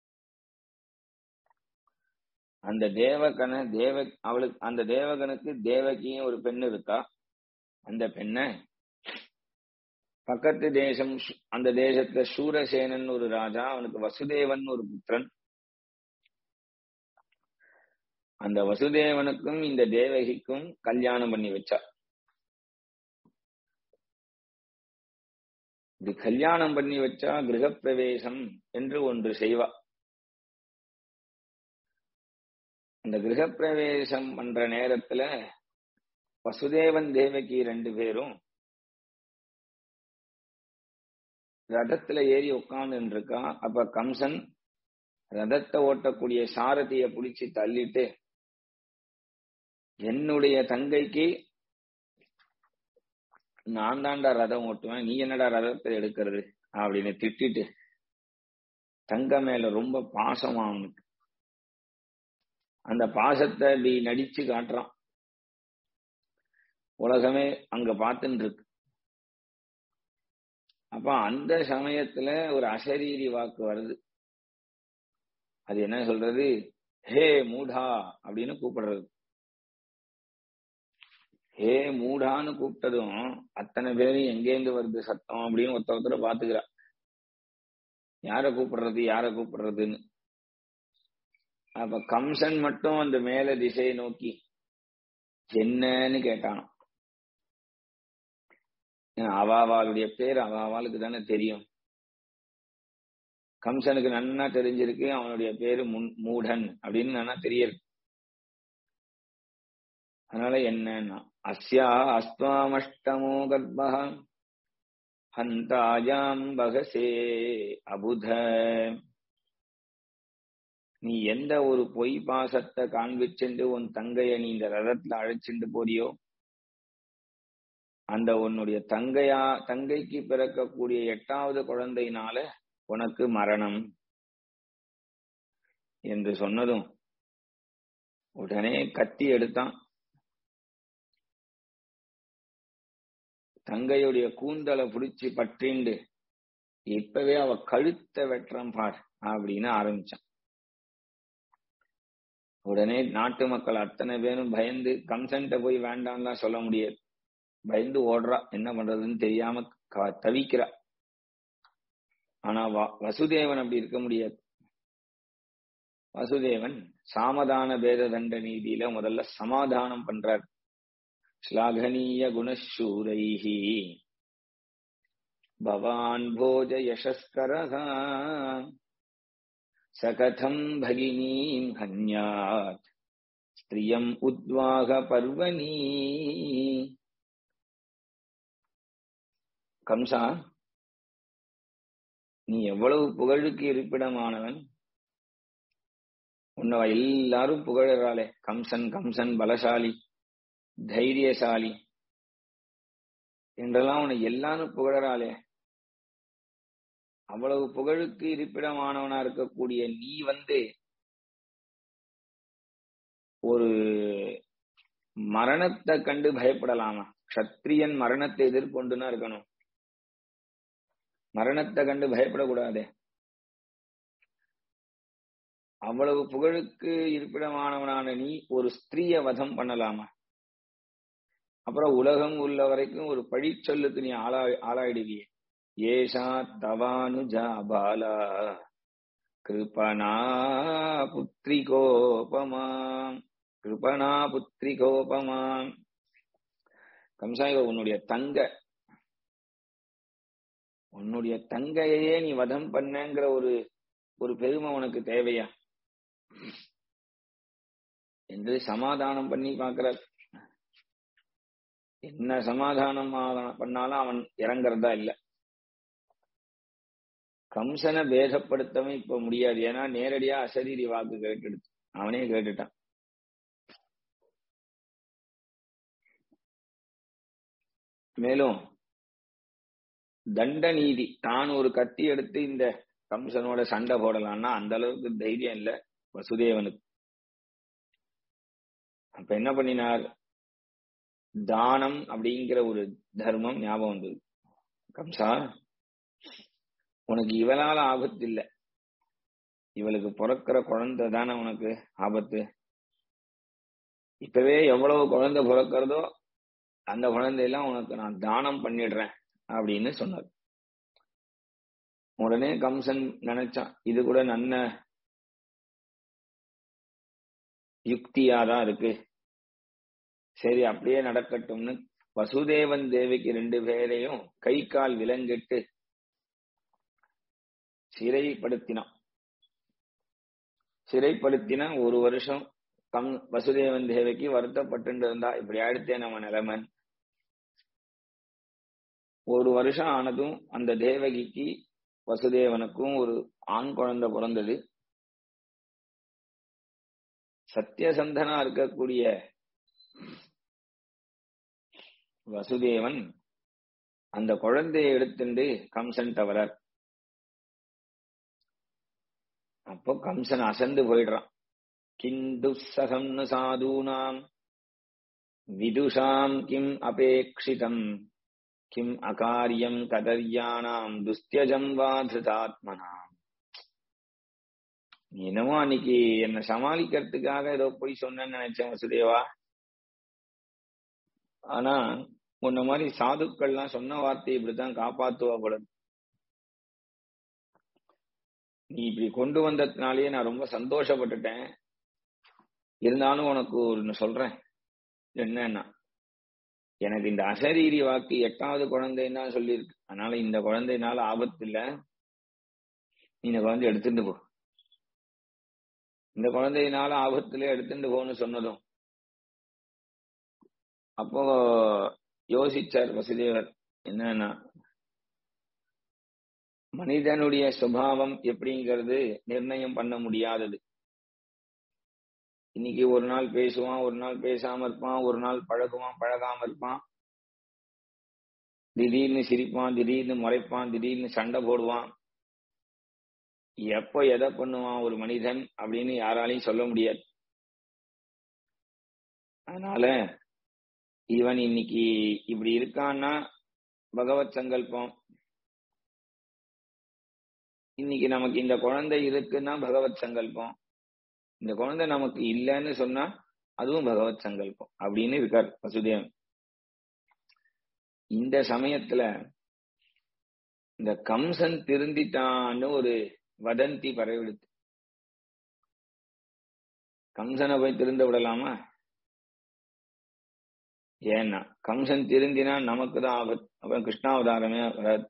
அந்த தேவகனை தேவ அவளுக்கு அந்த தேவகனுக்கு தேவகியும் ஒரு பெண் இருக்கா அந்த பெண்ணை பக்கத்து தேசம் சு- அந்த தேசத்துல சூரசேனன் ஒரு ராஜா அவனுக்கு வசுதேவன் ஒரு புத்திரன் அந்த வசுதேவனுக்கும் இந்த தேவகிக்கும் கல்யாணம் பண்ணி வச்சா இது கல்யாணம் பண்ணி வச்சா கிரகப்பிரவேசம் என்று ஒன்று செய்வா அந்த கிரகப்பிரவேசம் பண்ற நேரத்துல வசுதேவன் தேவகி ரெண்டு பேரும் ரதத்துல ஏறி உட்கார்ந்து இருக்கா அப்ப கம்சன் ரதத்தை ஓட்டக்கூடிய சாரதிய புடிச்சு தள்ளிட்டு என்னுடைய தங்கைக்கு நான் தான்டா ரதம் ஓட்டுவேன் நீ என்னடா ரதத்தை எடுக்கிறது அப்படின்னு திட்டிட்டு தங்க மேல ரொம்ப பாசமா அவனுக்கு அந்த பாசத்தை இப்படி நடிச்சு காட்டுறான் உலகமே அங்க பார்த்துட்டு இருக்கு அப்ப அந்த சமயத்துல ஒரு அசரீரி வாக்கு வருது அது என்ன சொல்றது ஹே மூடா அப்படின்னு கூப்பிடுறது ஹே மூடான்னு கூப்பிட்டதும் அத்தனை பேரும் எங்கேருந்து வருது சத்தம் அப்படின்னு ஒருத்த ஒருத்தர பாத்துக்கிறா யார கூப்பிடுறது யார கூப்பிடுறதுன்னு அப்ப கம்சன் மட்டும் அந்த மேல திசையை நோக்கி என்னன்னு கேட்டானாம் ஏன்னா அவாவாளுடைய பேர் அவாவாளுக்கு தானே தெரியும் கம்சனுக்கு நன்னா தெரிஞ்சிருக்கு அவனுடைய பேரு முன் மூடன் அப்படின்னு நன்னா தெரியுது அதனால என்னன்னா அஸ்யா அஸ்வாமஷ்டமோ கர்ப்பா ஹந்தாயாம் பகசே அபுத நீ எந்த ஒரு பொய் பாசத்தை காண்பிச்சுண்டு உன் தங்கைய நீ இந்த ரதத்துல அழைச்சிட்டு போறியோ அந்த உன்னுடைய தங்கையா தங்கைக்கு பிறக்கக்கூடிய எட்டாவது குழந்தையினால உனக்கு மரணம் என்று சொன்னதும் உடனே கத்தி எடுத்தான் தங்கையுடைய கூந்தலை புடிச்சு பற்றிண்டு இப்பவே அவ கழுத்தை வெட்டுறான் பார் அப்படின்னு ஆரம்பிச்சான் உடனே நாட்டு மக்கள் அத்தனை பேரும் பயந்து கம்சன்ட்ட போய் வேண்டாம்லாம் சொல்ல முடியாது பயந்து ஓடுறா என்ன பண்றதுன்னு தெரியாம க- தவிக்கிறா ஆனா வ- வசுதேவன் அப்படி இருக்க முடியாது வசுதேவன் சாமதான பேத தண்ட நீதியில முதல்ல சமாதானம் பண்றார் ஸ்லாகனீய குணசூரைஹி பவான் போஜ யசஸ்கரஹா சகதம் பகினீம் ஹன்யாத் ஸ்திரியம் உத்வாக பர்வனி கம்சா நீ எவ்வளவு புகழுக்கு இருப்பிடமானவன் உன்னை எல்லாரும் புகழறாளே கம்சன் கம்சன் பலசாலி தைரியசாலி என்றெல்லாம் உன்னை எல்லாரும் புகழறாளே அவ்வளவு புகழுக்கு இருப்பிடமானவனா இருக்கக்கூடிய நீ வந்து ஒரு மரணத்தை கண்டு பயப்படலாமா க்ஷத்ரியன் மரணத்தை எதிர்கொண்டுனா இருக்கணும் மரணத்தை கண்டு பயப்படக்கூடாதே அவ்வளவு புகழுக்கு இருப்பிடமானவனான நீ ஒரு ஸ்திரீய வதம் பண்ணலாமா அப்புறம் உலகம் உள்ள வரைக்கும் ஒரு பழிச்சொல்லுக்கு நீ ஆளா ஆளாயிடுவியே ஏஷா தவானுஜா பாலா கிருபனா புத்திரிகோபமா கிருபனா புத்திரிகோபமா கம்சா இவ உன்னுடைய தங்க உன்னுடைய தங்கையே நீ வதம் பண்ணங்கிற ஒரு ஒரு பெருமை உனக்கு தேவையா என்று சமாதானம் பண்ணி பார்க்கிறார் என்ன சமாதானம் ஆக- பண்ணாலும் அவன் இறங்குறதா இல்ல கம்சனை பேதப்படுத்தவும் இப்ப முடியாது ஏன்னா நேரடியா அசரீரி வாக்கு கேட்டுடுச்சு அவனே கேட்டுட்டான் மேலும் தண்ட நீதி தான் ஒரு கத்தி எடுத்து இந்த கம்சனோட சண்டை போடலாம்னா அந்த அளவுக்கு தைரியம் இல்ல வசுதேவனுக்கு அப்ப என்ன பண்ணினார் தானம் அப்படிங்கிற ஒரு தர்மம் ஞாபகம் வந்தது கம்சா உனக்கு இவளால ஆபத்து இல்லை இவளுக்கு பிறக்கிற குழந்தை தானே உனக்கு ஆபத்து இப்பவே எவ்வளவு குழந்தை பிறக்கிறதோ அந்த குழந்தையெல்லாம் உனக்கு நான் தானம் பண்ணிடுறேன் அப்படின்னு சொன்னார் உடனே கம்சன் நினைச்சான் இது கூட நல்ல யுக்தியாதான் இருக்கு சரி அப்படியே நடக்கட்டும்னு வசுதேவன் தேவிக்கு ரெண்டு பேரையும் கை கால் விலங்கிட்டு சிறைப்படுத்தினான் சிறைப்படுத்தினா ஒரு வருஷம் கம் வசுதேவன் தேவிக்கு வருத்தப்பட்டு இருந்தா இப்படி ஆயிடுத்தே நம்ம நிலைமன் ஒரு வருஷம் ஆனதும் அந்த தேவகிக்கு வசுதேவனுக்கும் ஒரு ஆண் குழந்தை பிறந்தது சத்தியசந்தனா இருக்கக்கூடிய வசுதேவன் அந்த குழந்தையை எடுத்துண்டு கம்சன் தவறார் அப்போ கம்சன் அசந்து போயிடுறான் கிந்து சகம்னு சாதூனாம் விதுஷாம் கிம் அபேக்ஷிதம் கிம் அகாரியம் கதர்யானாம் துஸ்தியஜம் வா திருதாத்மனாம் நீ என்னமோ அன்னைக்கு என்ன சமாளிக்கிறதுக்காக ஏதோ போய் சொன்னேன்னு நினைச்சேன் வசுதேவா ஆனா உன்ன மாதிரி சாதுக்கள்லாம் சொன்ன வார்த்தை இப்படித்தான் காப்பாத்துவா போல நீ இப்படி கொண்டு வந்ததுனாலேயே நான் ரொம்ப சந்தோஷப்பட்டுட்டேன் இருந்தாலும் உனக்கு ஒன்னு சொல்றேன் என்னன்னா எனக்கு இந்த அசரீரி வாக்கு எட்டாவது குழந்தைன்னு தான் சொல்லியிருக்கு அதனால இந்த குழந்தைனால ஆபத்து இல்ல நீ இந்த குழந்தை எடுத்துட்டு போ இந்த குழந்தையினால ஆபத்துல எடுத்துட்டு போன்னு சொன்னதும் அப்போ யோசிச்சார் வசுதேவர் என்னன்னா மனிதனுடைய சுபாவம் எப்படிங்கிறது நிர்ணயம் பண்ண முடியாதது இன்னைக்கு ஒரு நாள் பேசுவான் ஒரு நாள் பேசாம இருப்பான் ஒரு நாள் பழகுவான் பழகாம இருப்பான் திடீர்னு சிரிப்பான் திடீர்னு முறைப்பான் திடீர்னு சண்டை போடுவான் எப்போ எதை பண்ணுவான் ஒரு மனிதன் அப்படின்னு யாராலையும் சொல்ல முடியாது அதனால இவன் இன்னைக்கு இப்படி இருக்கான்னா பகவத் சங்கல்பம் இன்னைக்கு நமக்கு இந்த குழந்தை இருக்குன்னா பகவத் சங்கல்பம் இந்த குழந்தை நமக்கு இல்லைன்னு சொன்னா அதுவும் பகவத் சங்கல்பம் அப்படின்னு இருக்கார் வசுதேவன் இந்த சமயத்துல இந்த கம்சன் திருந்திட்டான்னு ஒரு வதந்தி பரவிடுது கம்சனை போய் திருந்த விடலாமா ஏன்னா கம்சன் திருந்தினா நமக்கு தான் ஆபத்து அப்புறம் கிருஷ்ணாவதாரமே வராது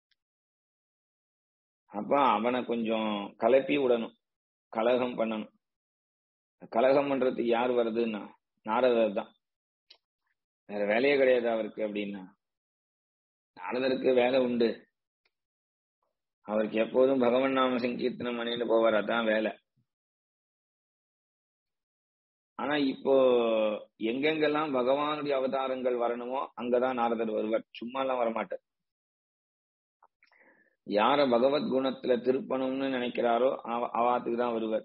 அப்ப அவனை கொஞ்சம் கலப்பி விடணும் கலகம் பண்ணணும் கலகம் பண்றதுக்கு யார் வருதுன்னா நாரதர் தான் வேற வேலையே கிடையாது அவருக்கு அப்படின்னா நாரதருக்கு வேலை உண்டு அவருக்கு எப்போதும் பகவன் நாம சங்கீர்த்தனம் பண்ணிட்டு போவார் அதான் வேலை ஆனா இப்போ எங்கெங்கெல்லாம் பகவானுடைய அவதாரங்கள் வரணுமோ அங்கதான் நாரதர் வருவார் சும்மா எல்லாம் வரமாட்டார் யார பகவத் குணத்துல திருப்பணும்னு நினைக்கிறாரோ அவாத்துக்கு தான் வருவார்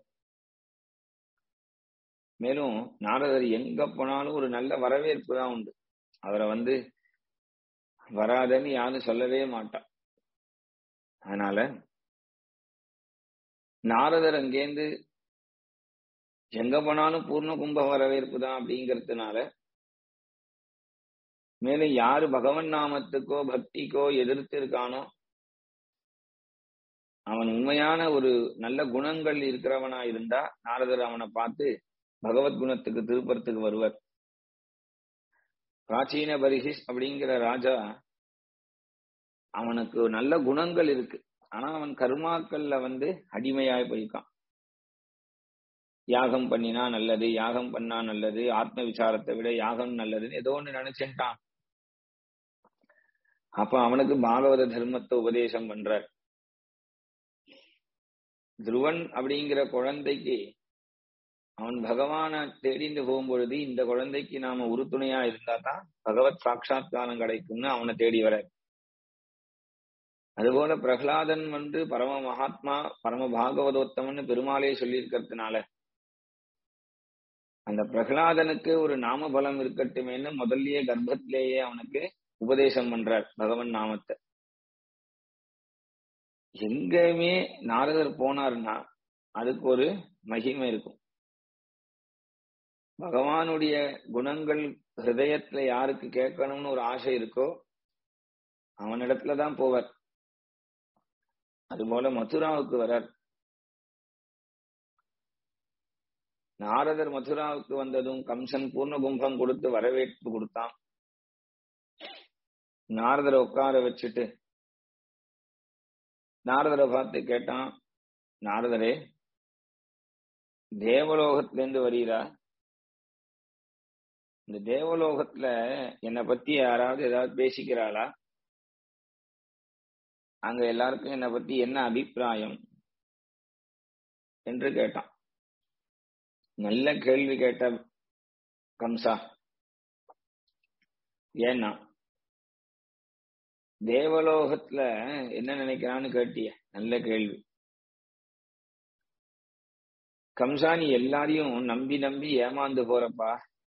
மேலும் நாரதர் எங்க போனாலும் ஒரு நல்ல வரவேற்பு தான் உண்டு அவரை வந்து வராதன்னு யாரும் சொல்லவே மாட்டா அதனால நாரதர் அங்கேருந்து எங்க போனாலும் பூர்ண கும்ப வரவேற்பு தான் அப்படிங்கிறதுனால மேலும் யாரு பகவன் நாமத்துக்கோ பக்திக்கோ எதிர்த்து இருக்கானோ அவன் உண்மையான ஒரு நல்ல குணங்கள் இருக்கிறவனா இருந்தா நாரதர் அவனை பார்த்து பகவத் குணத்துக்கு திருப்பறத்துக்கு வருவர் பிராச்சீன பரிசிஸ் அப்படிங்கிற ராஜா அவனுக்கு நல்ல குணங்கள் இருக்கு ஆனா அவன் கர்மாக்கள்ல வந்து அடிமையாய் போயிருக்கான் யாகம் பண்ணினா நல்லது யாகம் பண்ணா நல்லது ஆத்ம விசாரத்தை விட யாகம் நல்லதுன்னு ஏதோ ஒண்ணு நினைச்சுட்டான் அப்ப அவனுக்கு பாகவத தர்மத்தை உபதேசம் பண்றார் துருவன் அப்படிங்கிற குழந்தைக்கு அவன் பகவான தேடிந்து போகும்பொழுது இந்த குழந்தைக்கு நாம உறுதுணையா இருந்தா தான் பகவத் சாட்சா்காரம் கிடைக்கும்னு அவனை தேடி வர அதுபோல பிரகலாதன் வந்து பரம மகாத்மா பரம பாகவதோத்தமன் பெருமாளே சொல்லியிருக்கிறதுனால அந்த பிரகலாதனுக்கு ஒரு நாம பலம் இருக்கட்டுமேன்னு முதல்லயே கர்ப்பத்திலேயே அவனுக்கு உபதேசம் பண்றார் பகவன் நாமத்தை எங்கேயுமே நாரதர் போனார்னா அதுக்கு ஒரு மகிமை இருக்கும் பகவானுடைய குணங்கள் ஹிருதயத்துல யாருக்கு கேட்கணும்னு ஒரு ஆசை இருக்கோ அவனிடத்துல தான் போவார் அதுபோல மதுராவுக்கு வரார் நாரதர் மதுராவுக்கு வந்ததும் கம்சன் பூர்ண கும்பம் கொடுத்து வரவேற்பு கொடுத்தான் நாரதரை உட்கார வச்சுட்டு நாரதரை பார்த்து கேட்டான் நாரதரே தேவலோகத்திலேருந்து வரீரா இந்த தேவலோகத்துல என்னை பத்தி யாராவது ஏதாவது பேசிக்கிறாளா அங்க எல்லாருக்கும் என்னை பத்தி என்ன அபிப்பிராயம் என்று கேட்டான் நல்ல கேள்வி கேட்ட கம்சா ஏன்னா தேவலோகத்துல என்ன நினைக்கிறான்னு கேட்டிய நல்ல கேள்வி கம்சா நீ எல்லாரையும் நம்பி நம்பி ஏமாந்து போறப்பா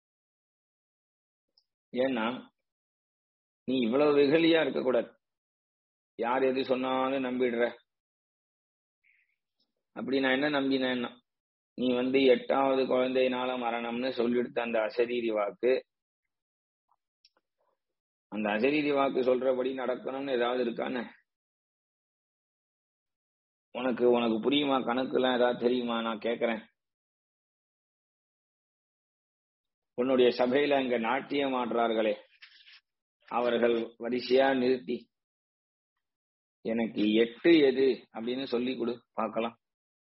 ஏன்னா நீ இவ்வளவு வெகுளியா இருக்கக்கூடாது யார் எது சொன்னாலும் நம்பிடுற அப்படி நான் என்ன நம்பினேன்னா நீ வந்து எட்டாவது குழந்தையினால மரணம்னு சொல்லிடுத்த அந்த அசரீரி வாக்கு அந்த அசரீரி வாக்கு சொல்றபடி நடக்கணும்னு ஏதாவது இருக்கான்னு உனக்கு உனக்கு புரியுமா கணக்குலாம் ஏதாவது தெரியுமா நான் கேக்குறேன் உன்னுடைய சபையில அங்க நாட்டியம் ஆடுறார்களே அவர்கள் வரிசையா நிறுத்தி எனக்கு எட்டு எது அப்படின்னு சொல்லி கொடு பார்க்கலாம்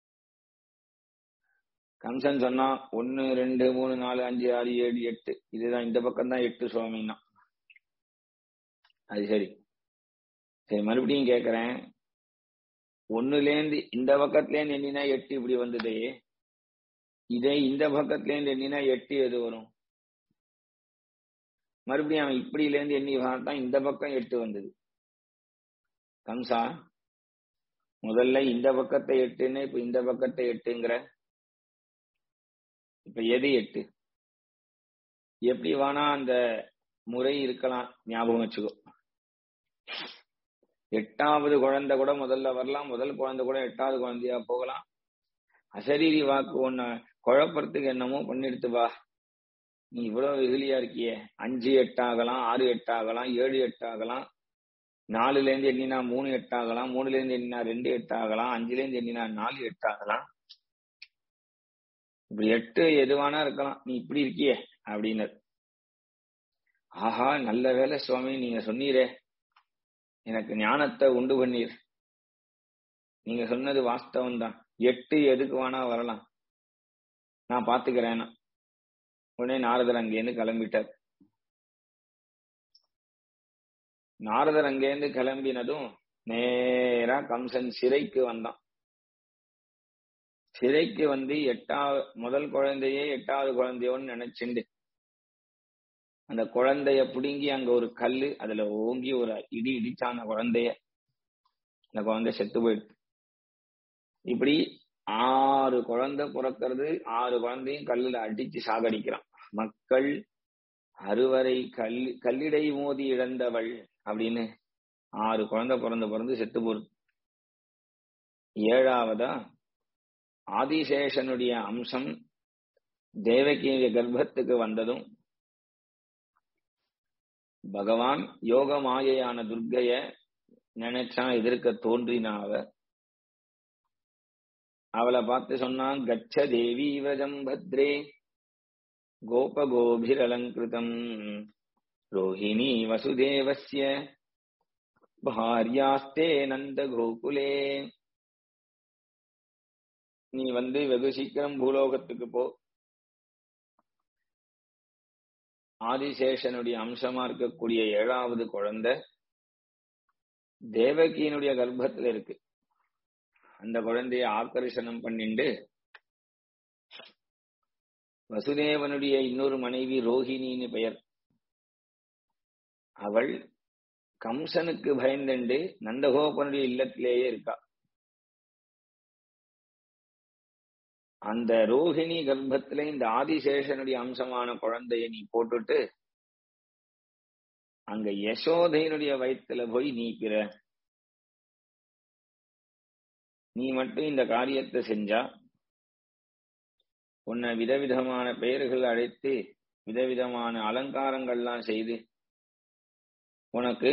கம்சன் சொன்னா ஒன்னு ரெண்டு மூணு நாலு அஞ்சு ஆறு ஏழு எட்டு இதுதான் இந்த பக்கம் தான் எட்டு சுவாமின்னா அது சரி சரி மறுபடியும் கேக்குறேன் ஒண்ணுலேருந்து இந்த பக்கத்துலேருந்து எண்ணினா எட்டு இப்படி வந்ததே இதே இந்த பக்கத்துலேருந்து எண்ணினா எட்டு எது வரும் மறுபடியும் அவன் இப்படியிலேருந்து எண்ணி பார்த்தான் இந்த பக்கம் எட்டு வந்தது கம்சா முதல்ல இந்த பக்கத்தை எட்டுன்னு இப்ப இந்த பக்கத்தை எட்டுங்கிற இப்ப எது எட்டு எப்படி வேணா அந்த முறை இருக்கலாம் ஞாபகம் வச்சுக்கோ எட்டாவது குழந்தை கூட முதல்ல வரலாம் முதல் குழந்தை கூட எட்டாவது குழந்தையா போகலாம் அசரீரி வாக்கு ஒன்ன குழப்பறதுக்கு என்னமோ பண்ணிடுத்து வா நீ இவ்வளவு வெகுலியா இருக்கியே அஞ்சு எட்டு ஆகலாம் ஆறு எட்டு ஆகலாம் ஏழு எட்டு ஆகலாம் நாலுல இருந்து எண்ணினா மூணு எட்டு ஆகலாம் மூணுல இருந்து எண்ணினா ரெண்டு எட்டு ஆகலாம் அஞ்சுல இருந்து எண்ணினா நாலு எட்டு ஆகலாம் இப்படி எட்டு எதுவானா இருக்கலாம் நீ இப்படி இருக்கியே அப்படின்னு ஆஹா நல்ல வேலை சுவாமி நீங்க சொன்னீரே எனக்கு ஞானத்தை உண்டு பண்ணீர் நீங்க சொன்னது வாஸ்தவம் தான் எட்டு எதுக்கு வேணா வரலாம் நான் பாத்துக்கிறேன் உடனே நாரதர் அங்கேருந்து கிளம்பிட்டார் நாரதர் அங்கேருந்து கிளம்பினதும் நேரா கம்சன் சிறைக்கு வந்தான் சிறைக்கு வந்து எட்டாவது முதல் குழந்தையே எட்டாவது குழந்தையோன்னு நினைச்சுண்டு அந்த குழந்தைய பிடுங்கி அங்க ஒரு கல்லு அதுல ஓங்கி ஒரு இடி இடிச்சான் அந்த குழந்தைய அந்த குழந்தை செத்து போயிடுது இப்படி ஆறு குழந்தை பிறக்கிறது ஆறு குழந்தையும் கல்லுல அடிச்சு சாகடிக்கிறான் மக்கள் அறுவரை கல் கல்லிடை மோதி இழந்தவள் அப்படின்னு ஆறு குழந்தை பிறந்து பிறந்து செத்து போறது ஏழாவதா ஆதிசேஷனுடைய அம்சம் தேவகிய கர்ப்பத்துக்கு வந்ததும் பகவான் யோக மாயையான துர்க்கைய நினைச்சா எதிர்க்க தோன்றினாவ அவளை பார்த்து சொன்னான் கச்ச தேவி விரஜம் பத்ரே கோபகோபிரலங்கிருதம் ரோஹிணி வசுதேவஸ்ய பாரியாஸ்தே நந்த கோகுலே நீ வந்து வெகு சீக்கிரம் பூலோகத்துக்கு போ ஆதிசேஷனுடைய அம்சமா இருக்கக்கூடிய ஏழாவது குழந்தை தேவகியினுடைய கர்ப்பத்துல இருக்கு அந்த குழந்தைய ஆக்கர்ஷணம் பண்ணிண்டு வசுதேவனுடைய இன்னொரு மனைவி ரோஹிணின்னு பெயர் அவள் கம்சனுக்கு பயந்துண்டு நந்தகோபனுடைய இல்லத்திலேயே இருக்கா அந்த ரோஹிணி கர்ப்பத்துல இந்த ஆதிசேஷனுடைய அம்சமான குழந்தைய நீ போட்டுட்டு அங்க யசோதையினுடைய வயிற்றுல போய் நீ பிற நீ மட்டும் இந்த காரியத்தை செஞ்சா உன்னை விதவிதமான பெயர்கள் அழைத்து விதவிதமான அலங்காரங்கள்லாம் செய்து உனக்கு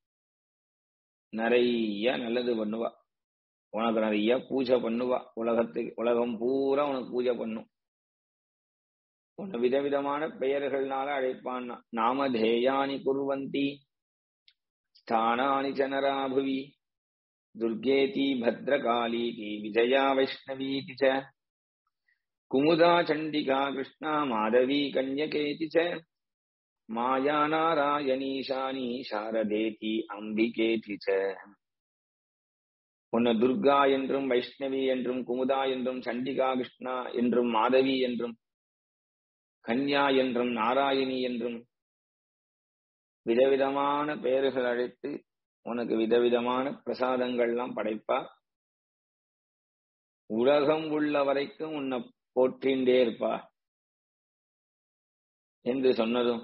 நிறைய நல்லது பண்ணுவா உனக்கு நிறைய பூஜை பண்ணுவா உலகத்துக்கு உலகம் பூரா உனக்கு பூஜை பண்ணும் உன்னை விதவிதமான பெயர்கள்னால அழைப்பான் நாமதேயானி குர்வந்தி ஸ்தானானி சனராபுவி துர்கேதி பத்ரகாளீதி விஜயா வைஷ்ணவீதி ச குமுதா சண்டிகா கிருஷ்ணா மாதவி கன்யகேதி ச மாயா நாராயணீஷானி சாரதேதி அம்பிகேதி ச உன்னை துர்கா என்றும் வைஷ்ணவி என்றும் குமுதா என்றும் சண்டிகா கிருஷ்ணா என்றும் மாதவி என்றும் கன்யா என்றும் நாராயணி என்றும் விதவிதமான பெயர்கள் அழைத்து உனக்கு விதவிதமான பிரசாதங்கள்லாம் படைப்பா உலகம் உள்ள வரைக்கும் உன்னை போற்றின்றே இருப்பா என்று சொன்னதும்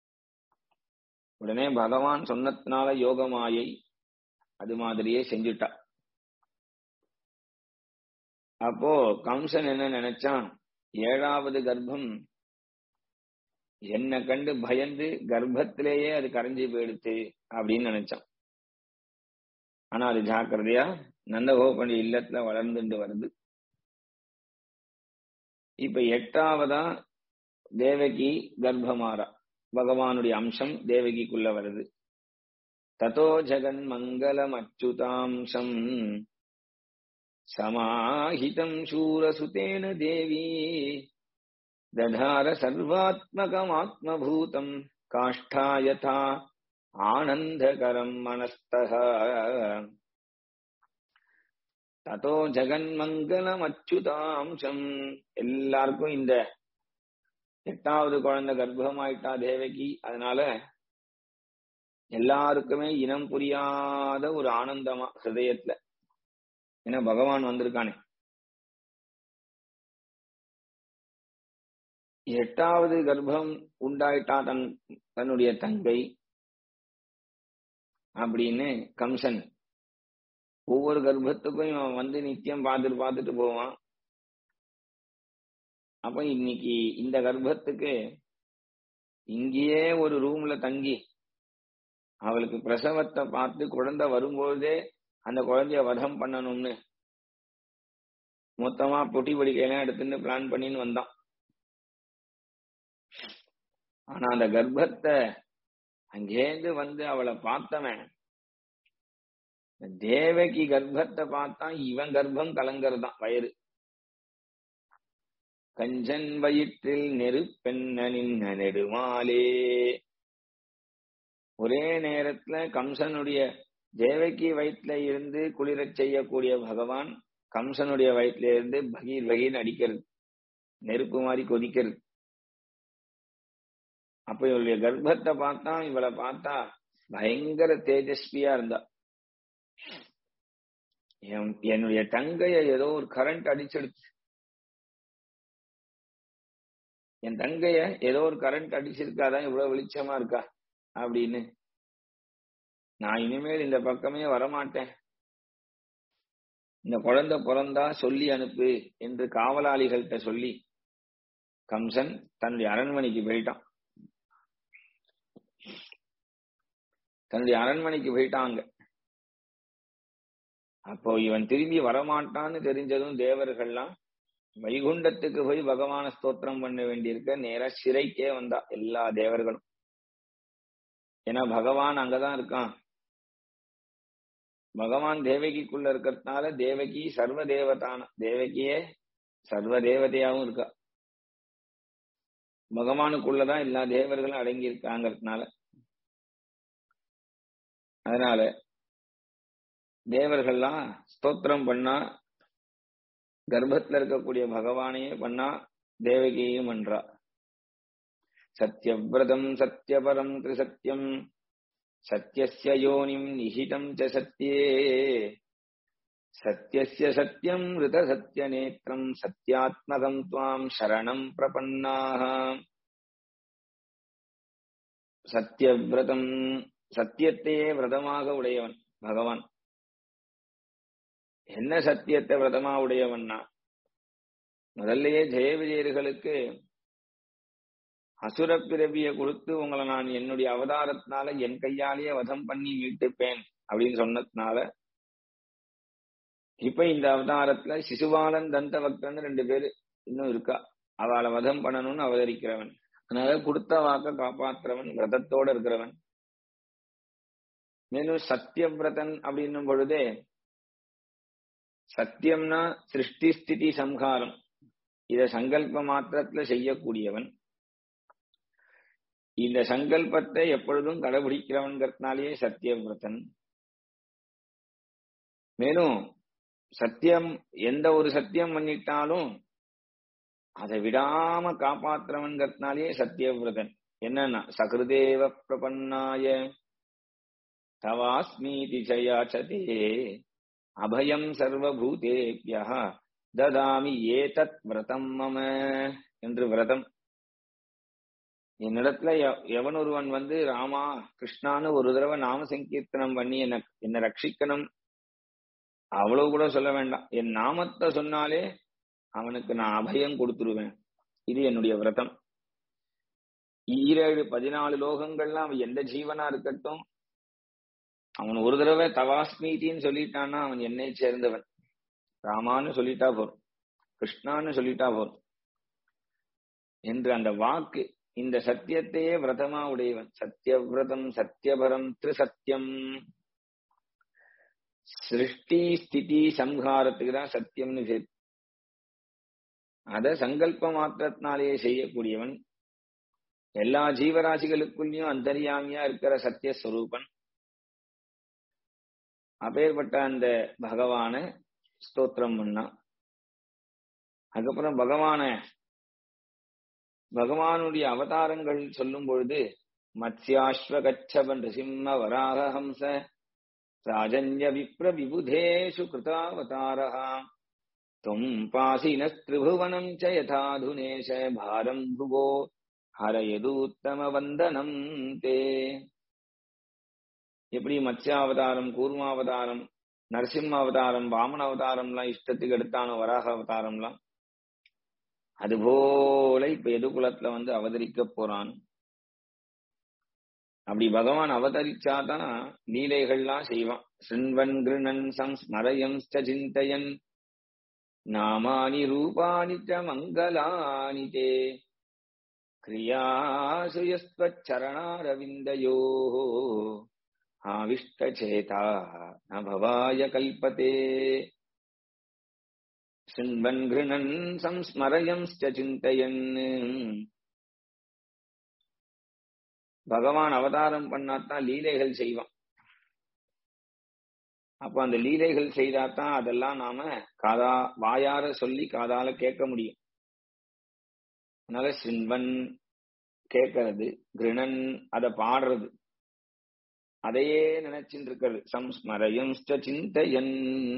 உடனே பகவான் சொன்னதுனால யோகமாயை அது மாதிரியே செஞ்சுட்டா அப்போ கம்சன் என்ன நினைச்சான் ஏழாவது கர்ப்பம் என்னை கண்டு பயந்து கர்ப்பத்திலேயே அது கரைஞ்சி போயிடுச்சு அப்படின்னு நினைச்சான் ஆனா அது ஜாக்கிரதையா நந்தகோபண்டி இல்லத்துல வளர்ந்துட்டு வருது இப்ப எட்டாவதா தேவகி கர்ப்பமாறா பகவானுடைய அம்சம் தேவகிக்குள்ள வருது ததோ ஜெகன் மங்களம் அச்சுதாம்சம் சமாஹிதம் சூரசுதேன தேவி दधार सर्वात्मकमात्मभूतम् काष्ठा यथा आनन्दकरम् मनस्तः ததோ ஜெகன்மங்கலம் அச்சுதாம்சம் எல்லாருக்கும் இந்த எட்டாவது குழந்தை கர்ப்பமாயிட்டா தேவகி அதனால எல்லாருக்குமே இனம் புரியாத ஒரு ஆனந்தமா ஹிருதயத்துல ஏன்னா பகவான் வந்திருக்கானே எட்டாவது கர்ப்பம் உண்டாயிட்டா தன் தன்னுடைய தங்கை அப்படின்னு கம்சன் ஒவ்வொரு கர்ப்பத்துக்கும் இவன் வந்து நித்தியம் பார்த்துட்டு பார்த்துட்டு போவான் அப்ப இன்னைக்கு இந்த கர்ப்பத்துக்கு இங்கேயே ஒரு ரூம்ல தங்கி அவளுக்கு பிரசவத்தை பார்த்து குழந்தை வரும்போதே அந்த குழந்தைய வதம் பண்ணணும்னு மொத்தமா பொட்டி படிக்கையெல்லாம் எடுத்துன்னு பிளான் பண்ணின்னு வந்தான் ஆனா அந்த கர்ப்பத்தை அங்கேருந்து வந்து அவளை பார்த்தவன் தேவகி கர்ப்பத்தை பார்த்தா இவன் கர்ப்பம் கலங்கறதான் வயிறு கஞ்சன் வயிற்றில் நெருப்பெண்ண நின்ன நெடுமாலே ஒரே நேரத்துல கம்சனுடைய தேவகி வயிற்றுல இருந்து குளிரச் செய்யக்கூடிய பகவான் கம்சனுடைய வயிற்றுல இருந்து பகீர் பகீர் அடிக்கிறது நெருப்பு மாதிரி கொதிக்கிறது அப்ப இவளுடைய கர்ப்பத்தை பார்த்தா இவளை பார்த்தா பயங்கர தேஜஸ்வியா இருந்தா என்னுடைய தங்கைய ஏதோ ஒரு கரண்ட் அடிச்சிடுச்சு என் தங்கைய ஏதோ ஒரு கரண்ட் அடிச்சிருக்காதான் இவ்வளவு வெளிச்சமா இருக்கா அப்படின்னு நான் இனிமேல் இந்த பக்கமே வரமாட்டேன் இந்த குழந்தை பிறந்தா சொல்லி அனுப்பு என்று காவலாளிகள்கிட்ட சொல்லி கம்சன் தன்னுடைய அரண்மனைக்கு போயிட்டான் தன்னுடைய அரண்மனைக்கு போயிட்டாங்க அப்போ இவன் திரும்பி வரமாட்டான்னு தெரிஞ்சதும் தேவர்கள்லாம் வைகுண்டத்துக்கு போய் பகவான ஸ்தோத்திரம் பண்ண வேண்டியிருக்க நேரா சிறைக்கே வந்தா எல்லா தேவர்களும் ஏன்னா பகவான் அங்கதான் இருக்கான் பகவான் தேவகிக்குள்ள இருக்கிறதுனால தேவகி சர்வ தேவதான தேவகியே சர்வ தேவதையாவும் இருக்கா பகவானுக்குள்ளதான் எல்லா தேவர்களும் அடங்கி இருக்காங்கிறதுனால அதனால தேவர்கள்லாம் ஸ்தோத்திரம் பண்ணா கர்ப்பத்துல இருக்கக்கூடிய பகவானையே பண்ணா தேவகியையும் பண்றா சத்யவிரதம் சத்யபரம் திரிசத்தியம் சத்யஸ்ய யோனிம் நிஹிதம் ச சத்யே சத்யஸ்ய சத்யம் ரித சத்ய நேத்திரம் சத்யாத்மகம் துவாம் சரணம் பிரபன்னாக சத்யவிரதம் சத்தியத்தையே விரதமாக உடையவன் பகவான் என்ன சத்தியத்தை விரதமா உடையவன்னா முதல்லயே ஜெய விஜயர்களுக்கு அசுர பிறவிய கொடுத்து உங்களை நான் என்னுடைய அவதாரத்தினால என் கையாலேயே வதம் பண்ணி மீட்டுப்பேன் அப்படின்னு சொன்னதுனால இப்ப இந்த அவதாரத்துல சிசுபாலன் தந்த பக்தன் ரெண்டு பேரு இன்னும் இருக்கா அவளை வதம் பண்ணணும்னு அவதரிக்கிறவன் அதனால கொடுத்த வாக்க காப்பாத்துறவன் விரதத்தோட இருக்கிறவன் மேலும் சத்தியவிரதன் அப்படின்னும் பொழுதே சத்தியம்னா சிருஷ்டி ஸ்திதி சம்ஹாரம் இத சங்கல்ப மாத்திரத்துல செய்யக்கூடியவன் இந்த சங்கல்பத்தை எப்பொழுதும் கடைபிடிக்கிறவன்கிறதுனாலேயே சத்தியவிரதன் மேலும் சத்தியம் எந்த ஒரு சத்தியம் பண்ணிட்டாலும் அதை விடாம காப்பாத்துறவன்கிறதுனாலேயே சத்தியவிரதன் என்னன்னா சகிருதேவ பிரபன்னாய தவாஸ்மீதி ஜயாச்சதே அபயம் சர்வபூதேபியா ததாமி ஏதத் விரதம் மம என்று விரதம் என்னிடத்துல எவன் ஒருவன் வந்து ராமா கிருஷ்ணான்னு ஒரு தடவை நாம சங்கீர்த்தனம் பண்ணி என்ன என்ன ரட்சிக்கணும் அவ்வளவு கூட சொல்ல வேண்டாம் என் நாமத்தை சொன்னாலே அவனுக்கு நான் அபயம் கொடுத்துருவேன் இது என்னுடைய விரதம் ஈரேழு பதினாலு லோகங்கள்லாம் அவன் எந்த ஜீவனா இருக்கட்டும் அவன் ஒரு தடவை தவாஸ்மீதின்னு சொல்லிட்டான்னா அவன் என்னை சேர்ந்தவன் ராமான்னு சொல்லிட்டா போறோம் கிருஷ்ணான்னு சொல்லிட்டா போறோம் என்று அந்த வாக்கு இந்த சத்தியத்தையே விரதமா உடையவன் சத்தியவிரதம் சத்தியபரம் திரிசத்தியம் சிருஷ்டி ஸ்திதி சம்ஹாரத்துக்கு தான் சத்தியம்னு பேர் அத சங்கல்ப மாத்திரத்தினாலேயே செய்யக்கூடியவன் எல்லா ஜீவராசிகளுக்குள்ளயும் அந்தரியாமியா இருக்கிற சத்தியஸ்வரூபன் அப்பேற்பட்ட அந்த பகவான ஸ்தோத்திரம் பண்ணா அதுக்கப்புறம் பகவான பகவானுடைய அவதாரங்கள் சொல்லும் பொழுது மத்யாஸ்வகச்சப நிருசிம்ம வராக ஹம்ச ராஜன்ய விப்ர விபுதேஷு கிருதாவதாரா துவம் பாசினஸ்திரிபுவனம் ச யதாதுனேஷ பாரம் புவோ ஹரயதூத்தம வந்தனம் தே எப்படி மத்ஸ்யாவதாரம் கூர்மாவதாரம் நரசிம்ம அவதாரம் வாமன அவதாரம்லாம் இஷ்டத்துக்கு எடுத்தானோ வராக அவதாரம்லாம் அதுபோல இப்ப எதுகுலத்துல வந்து அவதரிக்க போறான் அப்படி பகவான் அவதரிச்சாதான் லீலைகள்லாம் செய்வான் சிண்வன் கிருணன் சம்ஸ்மரயம் சிந்தயன் நாமானி ரூபாணி ச மங்களானி தே கிரியாசு யஸ்வச்சரணாரவிந்தயோ ஆவிஷ்டச்சேதா ந பவாய கல்பதே சிண்வன் கிருணன் சம்ஸ்மரயம் சிந்தயன் பகவான் அவதாரம் பண்ணாதான் லீலைகள் செய்வான் அப்ப அந்த லீலைகள் செய்தாதான் அதெல்லாம் நாம காதா வாயார சொல்லி காதால கேட்க முடியும் அதனால சிண்வன் கேட்கறது கிருணன் அத பாடுறது அதையே நினைச்சுட்டு இருக்கிறது சம்ஸ்மரயம் சிந்தையன்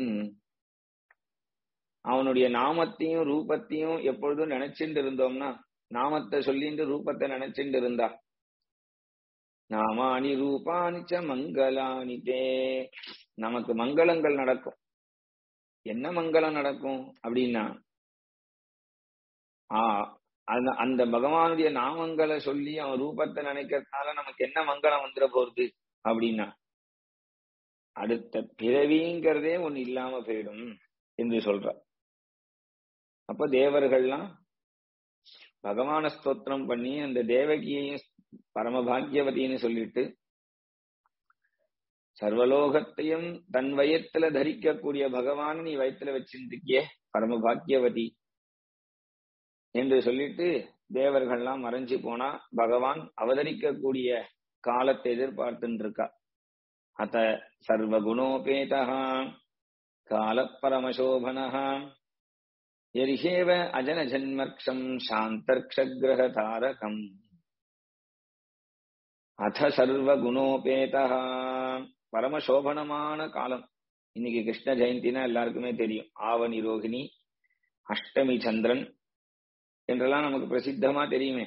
அவனுடைய நாமத்தையும் ரூபத்தையும் எப்பொழுதும் நினைச்சுட்டு இருந்தோம்னா நாமத்தை சொல்லிட்டு ரூபத்தை நினைச்சுட்டு இருந்தா நாமானி ரூபானிச்ச மங்களானி தே நமக்கு மங்களங்கள் நடக்கும் என்ன மங்களம் நடக்கும் அப்படின்னா ஆ அந்த அந்த பகவானுடைய நாமங்களை சொல்லி அவன் ரூபத்தை நினைக்கிறதுனால நமக்கு என்ன மங்களம் வந்துட போறது அப்படின்னா அடுத்த பிறவிங்கிறதே ஒண்ணு இல்லாம போயிடும் என்று சொல்ற அப்ப தேவர்கள்லாம் பகவான ஸ்தோத்திரம் பண்ணி அந்த தேவகியையும் பரமபாகியவதின்னு சொல்லிட்டு சர்வலோகத்தையும் தன் வயத்துல தரிக்கக்கூடிய பகவான் நீ வயத்துல வச்சிருந்திருக்கிய பரமபாகியவதி என்று சொல்லிட்டு தேவர்கள்லாம் மறைஞ்சு போனா பகவான் அவதரிக்கக்கூடிய காலத்தை எதிர்பார்த்துட்டு இருக்கா அத்த சர்வகுணோபேதா கால பரமசோபனஹா எரிஷேவ அஜன ஜன்மர்க்ஷம் சாந்தர்க்ஷகிரக தாரகம் அத சர்வ குணோபேதா பரமசோபனமான காலம் இன்னைக்கு கிருஷ்ண ஜெயந்தினா எல்லாருக்குமே தெரியும் ஆவணி ரோகிணி அஷ்டமி சந்திரன் என்றெல்லாம் நமக்கு பிரசித்தமா தெரியுமே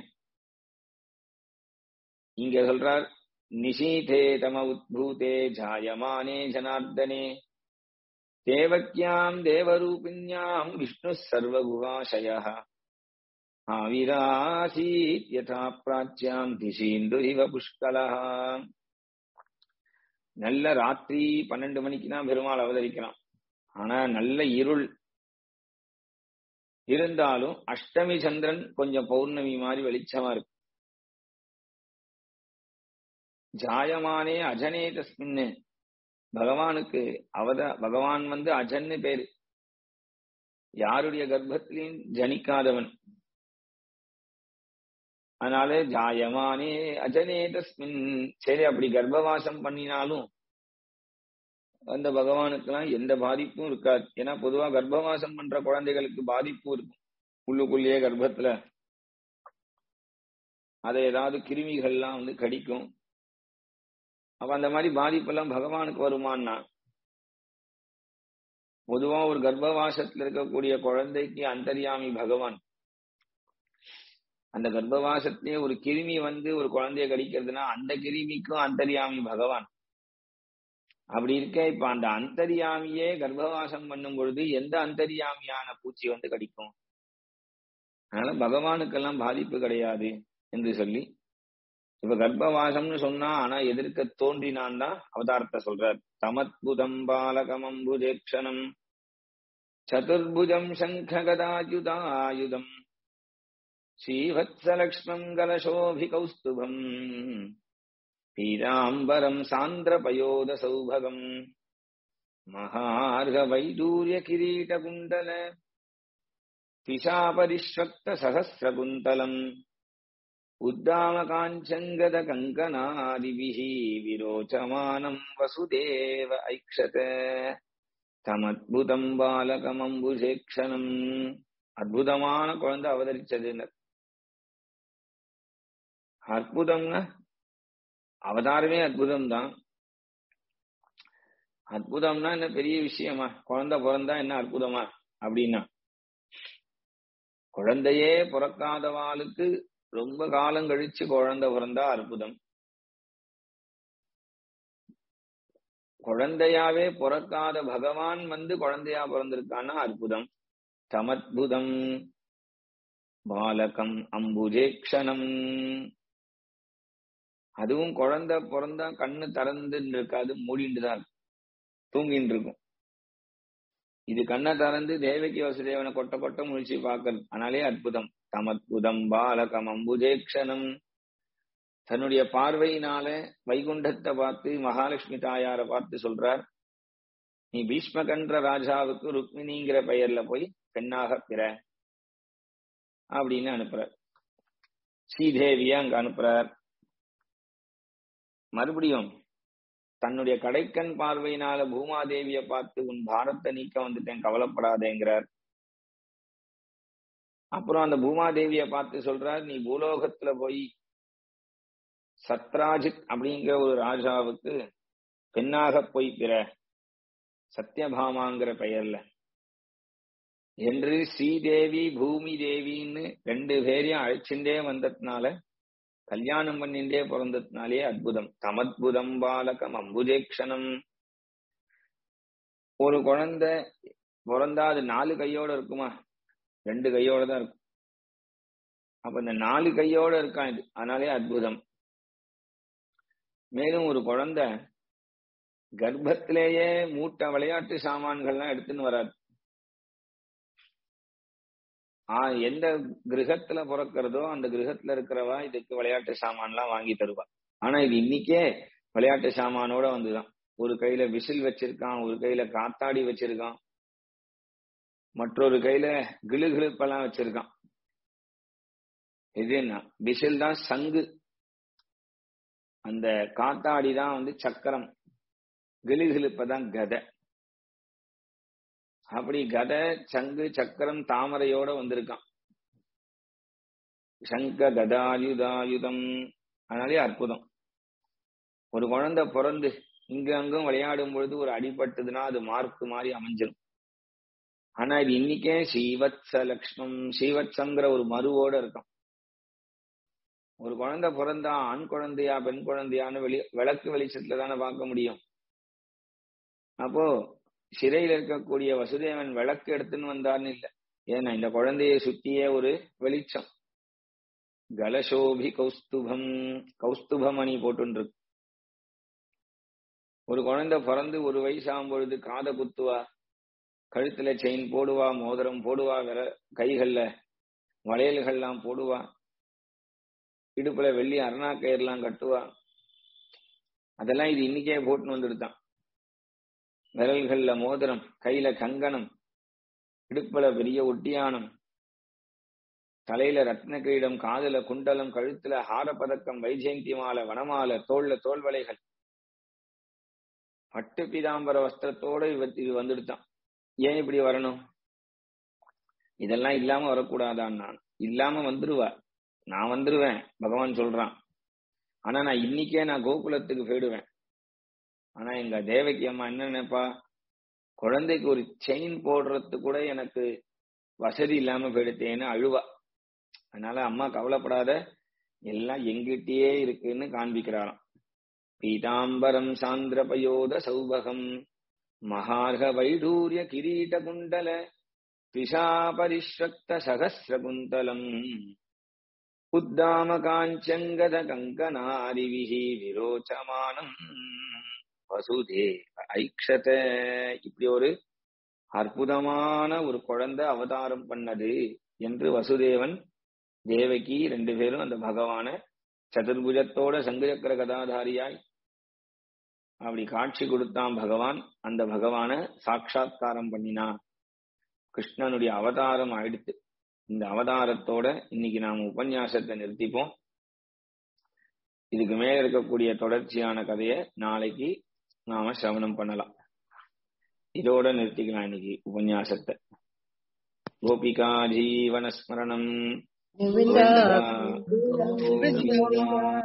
இங்க சொல்றார் நிஷீதே தம உத்பூதே ஜாயமானே ஜனார்தனே தேவக்கியாம் தேவரூபிண்யாம் விஷ்ணு சர்வகுகாசய ஆவிராசீத் யதா பிராச்சியாம் திசீந்து இவ புஷ்கலா நல்ல ராத்திரி பன்னெண்டு மணிக்கு தான் பெருமாள் அவதரிக்கிறான் ஆனா நல்ல இருள் இருந்தாலும் அஷ்டமி சந்திரன் கொஞ்சம் பௌர்ணமி மாதிரி வெளிச்சமா இருக்கு ஜாயமானே அஜனே தஸ்மின்னு பகவானுக்கு அவத பகவான் வந்து அஜன்னு பேரு யாருடைய கர்ப்பத்திலையும் ஜனிக்காதவன் அதனால ஜாயமானே அஜனே தஸ்மின் சரி அப்படி கர்ப்பவாசம் பண்ணினாலும் அந்த பகவானுக்கெல்லாம் எந்த பாதிப்பும் இருக்காது ஏன்னா பொதுவா கர்ப்பவாசம் பண்ற குழந்தைகளுக்கு பாதிப்பு இருக்கும் உள்ளுக்குள்ளேயே கர்ப்பத்துல அதை ஏதாவது கிருமிகள்லாம் வந்து கடிக்கும் அப்ப அந்த மாதிரி பாதிப்பெல்லாம் பகவானுக்கு வருமானா பொதுவா ஒரு கர்ப்பவாசத்துல இருக்கக்கூடிய குழந்தைக்கு அந்தரியாமி பகவான் அந்த கர்ப்பவாசத்திலே ஒரு கிருமி வந்து ஒரு குழந்தைய கடிக்கிறதுனா அந்த கிருமிக்கும் அந்தரியாமி பகவான் அப்படி இருக்க இப்ப அந்த அந்தரியாமியே கர்ப்பவாசம் பண்ணும் பொழுது எந்த அந்தரியாமியான பூச்சி வந்து கடிக்கும் அதனால பகவானுக்கெல்லாம் பாதிப்பு கிடையாது என்று சொல்லி இப்ப கர்ப்பவாசம்னு சொன்னா ஆனா எதிர்க்க தோன்றினான் தான் அவதாரத்தை சொல்றார் தமத்புதம் பாலகமம்புஜேக்ஷணம் சதுர்புஜம் சங்ககதாயுதாயுதம் ஸ்ரீவத்சலக்ஷ்மம் கலசோபி கௌஸ்துபம் பீதாம்பரம் சாந்திரபயோத சௌபகம் மகார்க வைடூரிய கிரீட குண்டல பிஷாபரிஷ்வக்த சகசிரகுந்தலம் உத்தாம காஞ்சங்கத கங்கனாதிபிஹி விரோச்சமானம் வசுதேவ ஐக்ஷத தமத்புதம் பாலகமம்புஜேக்ஷணம் அற்புதமான குழந்தை அவதரிச்சதுன்னு அற்புதம்னா அவதாரமே அற்புதம் தான் அற்புதம்னா என்ன பெரிய விஷயமா குழந்தை பிறந்தா என்ன அற்புதமா அப்படின்னா குழந்தையே பிறக்காதவாளுக்கு ரொம்ப காலம் கழிச்சு குழந்தை பிறந்தா அற்புதம் குழந்தையாவே பிறக்காத பகவான் வந்து குழந்தையா பிறந்திருக்கான்னா அற்புதம் தமத்புதம் பாலகம் அம்புஜேக்ஷணம் அதுவும் குழந்தை பிறந்தா கண்ணு திறந்து இருக்காது மூடிட்டு தான் இருக்கும் தூங்கிட்டு இருக்கும் இது கண்ணை திறந்து தேவகி வசுதேவனை கொட்ட கொட்ட முழிச்சு பார்க்கறது ஆனாலே அற்புதம் தமத்புதம் பாலகம் அம்புஜேக்ஷணம் தன்னுடைய பார்வையினால வைகுண்டத்தை பார்த்து மகாலட்சுமி தாயார பார்த்து சொல்றார் நீ பீஷ்மகன்ற ராஜாவுக்கு ருக்மிணிங்கிற பெயர்ல போய் பெண்ணாக பிற அப்படின்னு அனுப்புறார் ஸ்ரீதேவிய அங்க அனுப்புறார் மறுபடியும் தன்னுடைய கடைக்கண் பார்வையினால பூமாதேவிய பார்த்து உன் பாரத்தை நீக்க வந்துட்டேன் கவலைப்படாதேங்கிறார் அப்புறம் அந்த பூமாதேவிய பார்த்து சொல்றார் நீ பூலோகத்துல போய் சத்ராஜித் அப்படிங்கிற ஒரு ராஜாவுக்கு பெண்ணாக போய் பிற சத்யபாமாங்கிற பெயர்ல என்று ஸ்ரீதேவி பூமி தேவின்னு ரெண்டு பேரையும் அழைச்சுட்டே வந்ததுனால கல்யாணம் பண்ணிண்டே பிறந்ததுனாலே அற்புதம் தமத்புதம் பாலகம் அம்புஜேக்ஷணம் ஒரு குழந்தை பிறந்தா அது நாலு கையோட இருக்குமா ரெண்டு கையோட தான் இருக்கும் அப்ப இந்த நாலு கையோட இருக்கான் இது அதனாலே அற்புதம் மேலும் ஒரு குழந்தை கர்ப்பத்திலேயே மூட்டை விளையாட்டு சாமான்கள்லாம் எடுத்துன்னு வராது ஆஹ் எந்த கிரகத்துல பிறக்கிறதோ அந்த கிரகத்துல இருக்கிறவா இதுக்கு விளையாட்டு சாமான்லாம் வாங்கி தருவா ஆனா இது இன்னைக்கே விளையாட்டு சாமானோட வந்துதான் ஒரு கையில விசில் வச்சிருக்கான் ஒரு கையில காத்தாடி வச்சிருக்கான் மற்றொரு கையில கிளுகிழுப்பெல்லாம் வச்சிருக்கான் இது என்ன விசில் தான் சங்கு அந்த காத்தாடி தான் வந்து சக்கரம் கிளுகிழுப்பதான் கதை அப்படி கதை சங்கு சக்கரம் தாமரையோட வந்திருக்கான் சங்க கதாயுதாயுதம் அதனாலே அற்புதம் ஒரு குழந்தை பிறந்து இங்க அங்கும் விளையாடும் பொழுது ஒரு அடிபட்டதுன்னா அது மார்க்கு மாதிரி அமைஞ்சிடும் ஆனா இது இன்னைக்கே ஸ்ரீவத்ச லக்ஷ்மம் ஸ்ரீவத்சங்கிற ஒரு மருவோட இருக்கும் ஒரு குழந்தை பிறந்தா ஆண் குழந்தையா பெண் குழந்தையான்னு வெளி விளக்கு வெளிச்சத்துல தானே பார்க்க முடியும் அப்போ சிறையில் இருக்கக்கூடிய வசுதேவன் விளக்கு எடுத்துன்னு வந்தார்னு இல்ல ஏன்னா இந்த குழந்தையை சுத்தியே ஒரு வெளிச்சம் கலசோபி கௌஸ்துபம் கௌஸ்துபமணி போட்டுருக்கு ஒரு குழந்தை பிறந்து ஒரு வயசாகும் பொழுது காதை குத்துவா கழுத்துல செயின் போடுவா மோதிரம் போடுவா விர கைகள்ல வளையல்கள்லாம் போடுவா இடுப்புல வெள்ளி அருணா கயிறுலாம் கட்டுவா அதெல்லாம் இது இன்னைக்கே போட்டுன்னு வந்துடுதான் விரல்கள்ல மோதிரம் கையில கங்கணம் இடுப்புல பெரிய ஒட்டியானம் தலையில ரத்ன கிரீடம் காதுல குண்டலம் கழுத்துல ஹாரப்பதக்கம் வைஜெயந்தி மாலை வனமாலை தோல்ல தோல்வளைகள் பட்டு பீதாம்பர வஸ்திரத்தோட இவ இது வந்துடுதான் ஏன் இப்படி வரணும் இதெல்லாம் இல்லாம வரக்கூடாதான் நான் இல்லாம வந்துருவா நான் வந்துருவேன் பகவான் சொல்றான் ஆனா நான் இன்னைக்கே நான் கோகுலத்துக்கு போயிடுவேன் ஆனா எங்க தேவகி அம்மா என்ன நினைப்பா குழந்தைக்கு ஒரு செயின் போடுறது கூட எனக்கு வசதி இல்லாம போயிடுத்தேன்னு அழுவா அதனால அம்மா கவலைப்படாத எல்லாம் எங்கிட்டயே இருக்குன்னு காண்பிக்கிறாராம் பீதாம்பரம் சாந்திரபயோத சௌபகம் மகார்க வைடூரிய கிரீட குண்டல பிஷாபரிஷ்வக்த சகசிர குந்தலம் உத்தாம காஞ்சங்கத கங்கனாரிவிஹி விரோச்சமானம் வசுதே ஐக்ஷத இப்படி ஒரு அற்புதமான ஒரு குழந்தை அவதாரம் பண்ணது என்று வசுதேவன் தேவகி ரெண்டு பேரும் அந்த பகவான சதுர்புஜத்தோட சங்குசக்கர கதாதாரியாய் அப்படி காட்சி கொடுத்தான் பகவான் அந்த பகவான சாட்சா்காரம் பண்ணினான் கிருஷ்ணனுடைய அவதாரம் ஆயிடுத்து இந்த அவதாரத்தோட இன்னைக்கு நாம உபன்யாசத்தை நிறுத்திப்போம் இதுக்கு மேல இருக்கக்கூடிய தொடர்ச்சியான கதையை நாளைக்கு நாம சிரவணம் பண்ணலாம் இதோட நிறுத்திக்கலாம் இன்னைக்கு உபன்யாசத்தை கோபிகா ஜீவனஸ்மரணம் गोविन्दा கோவிந்தா. गोविन्दा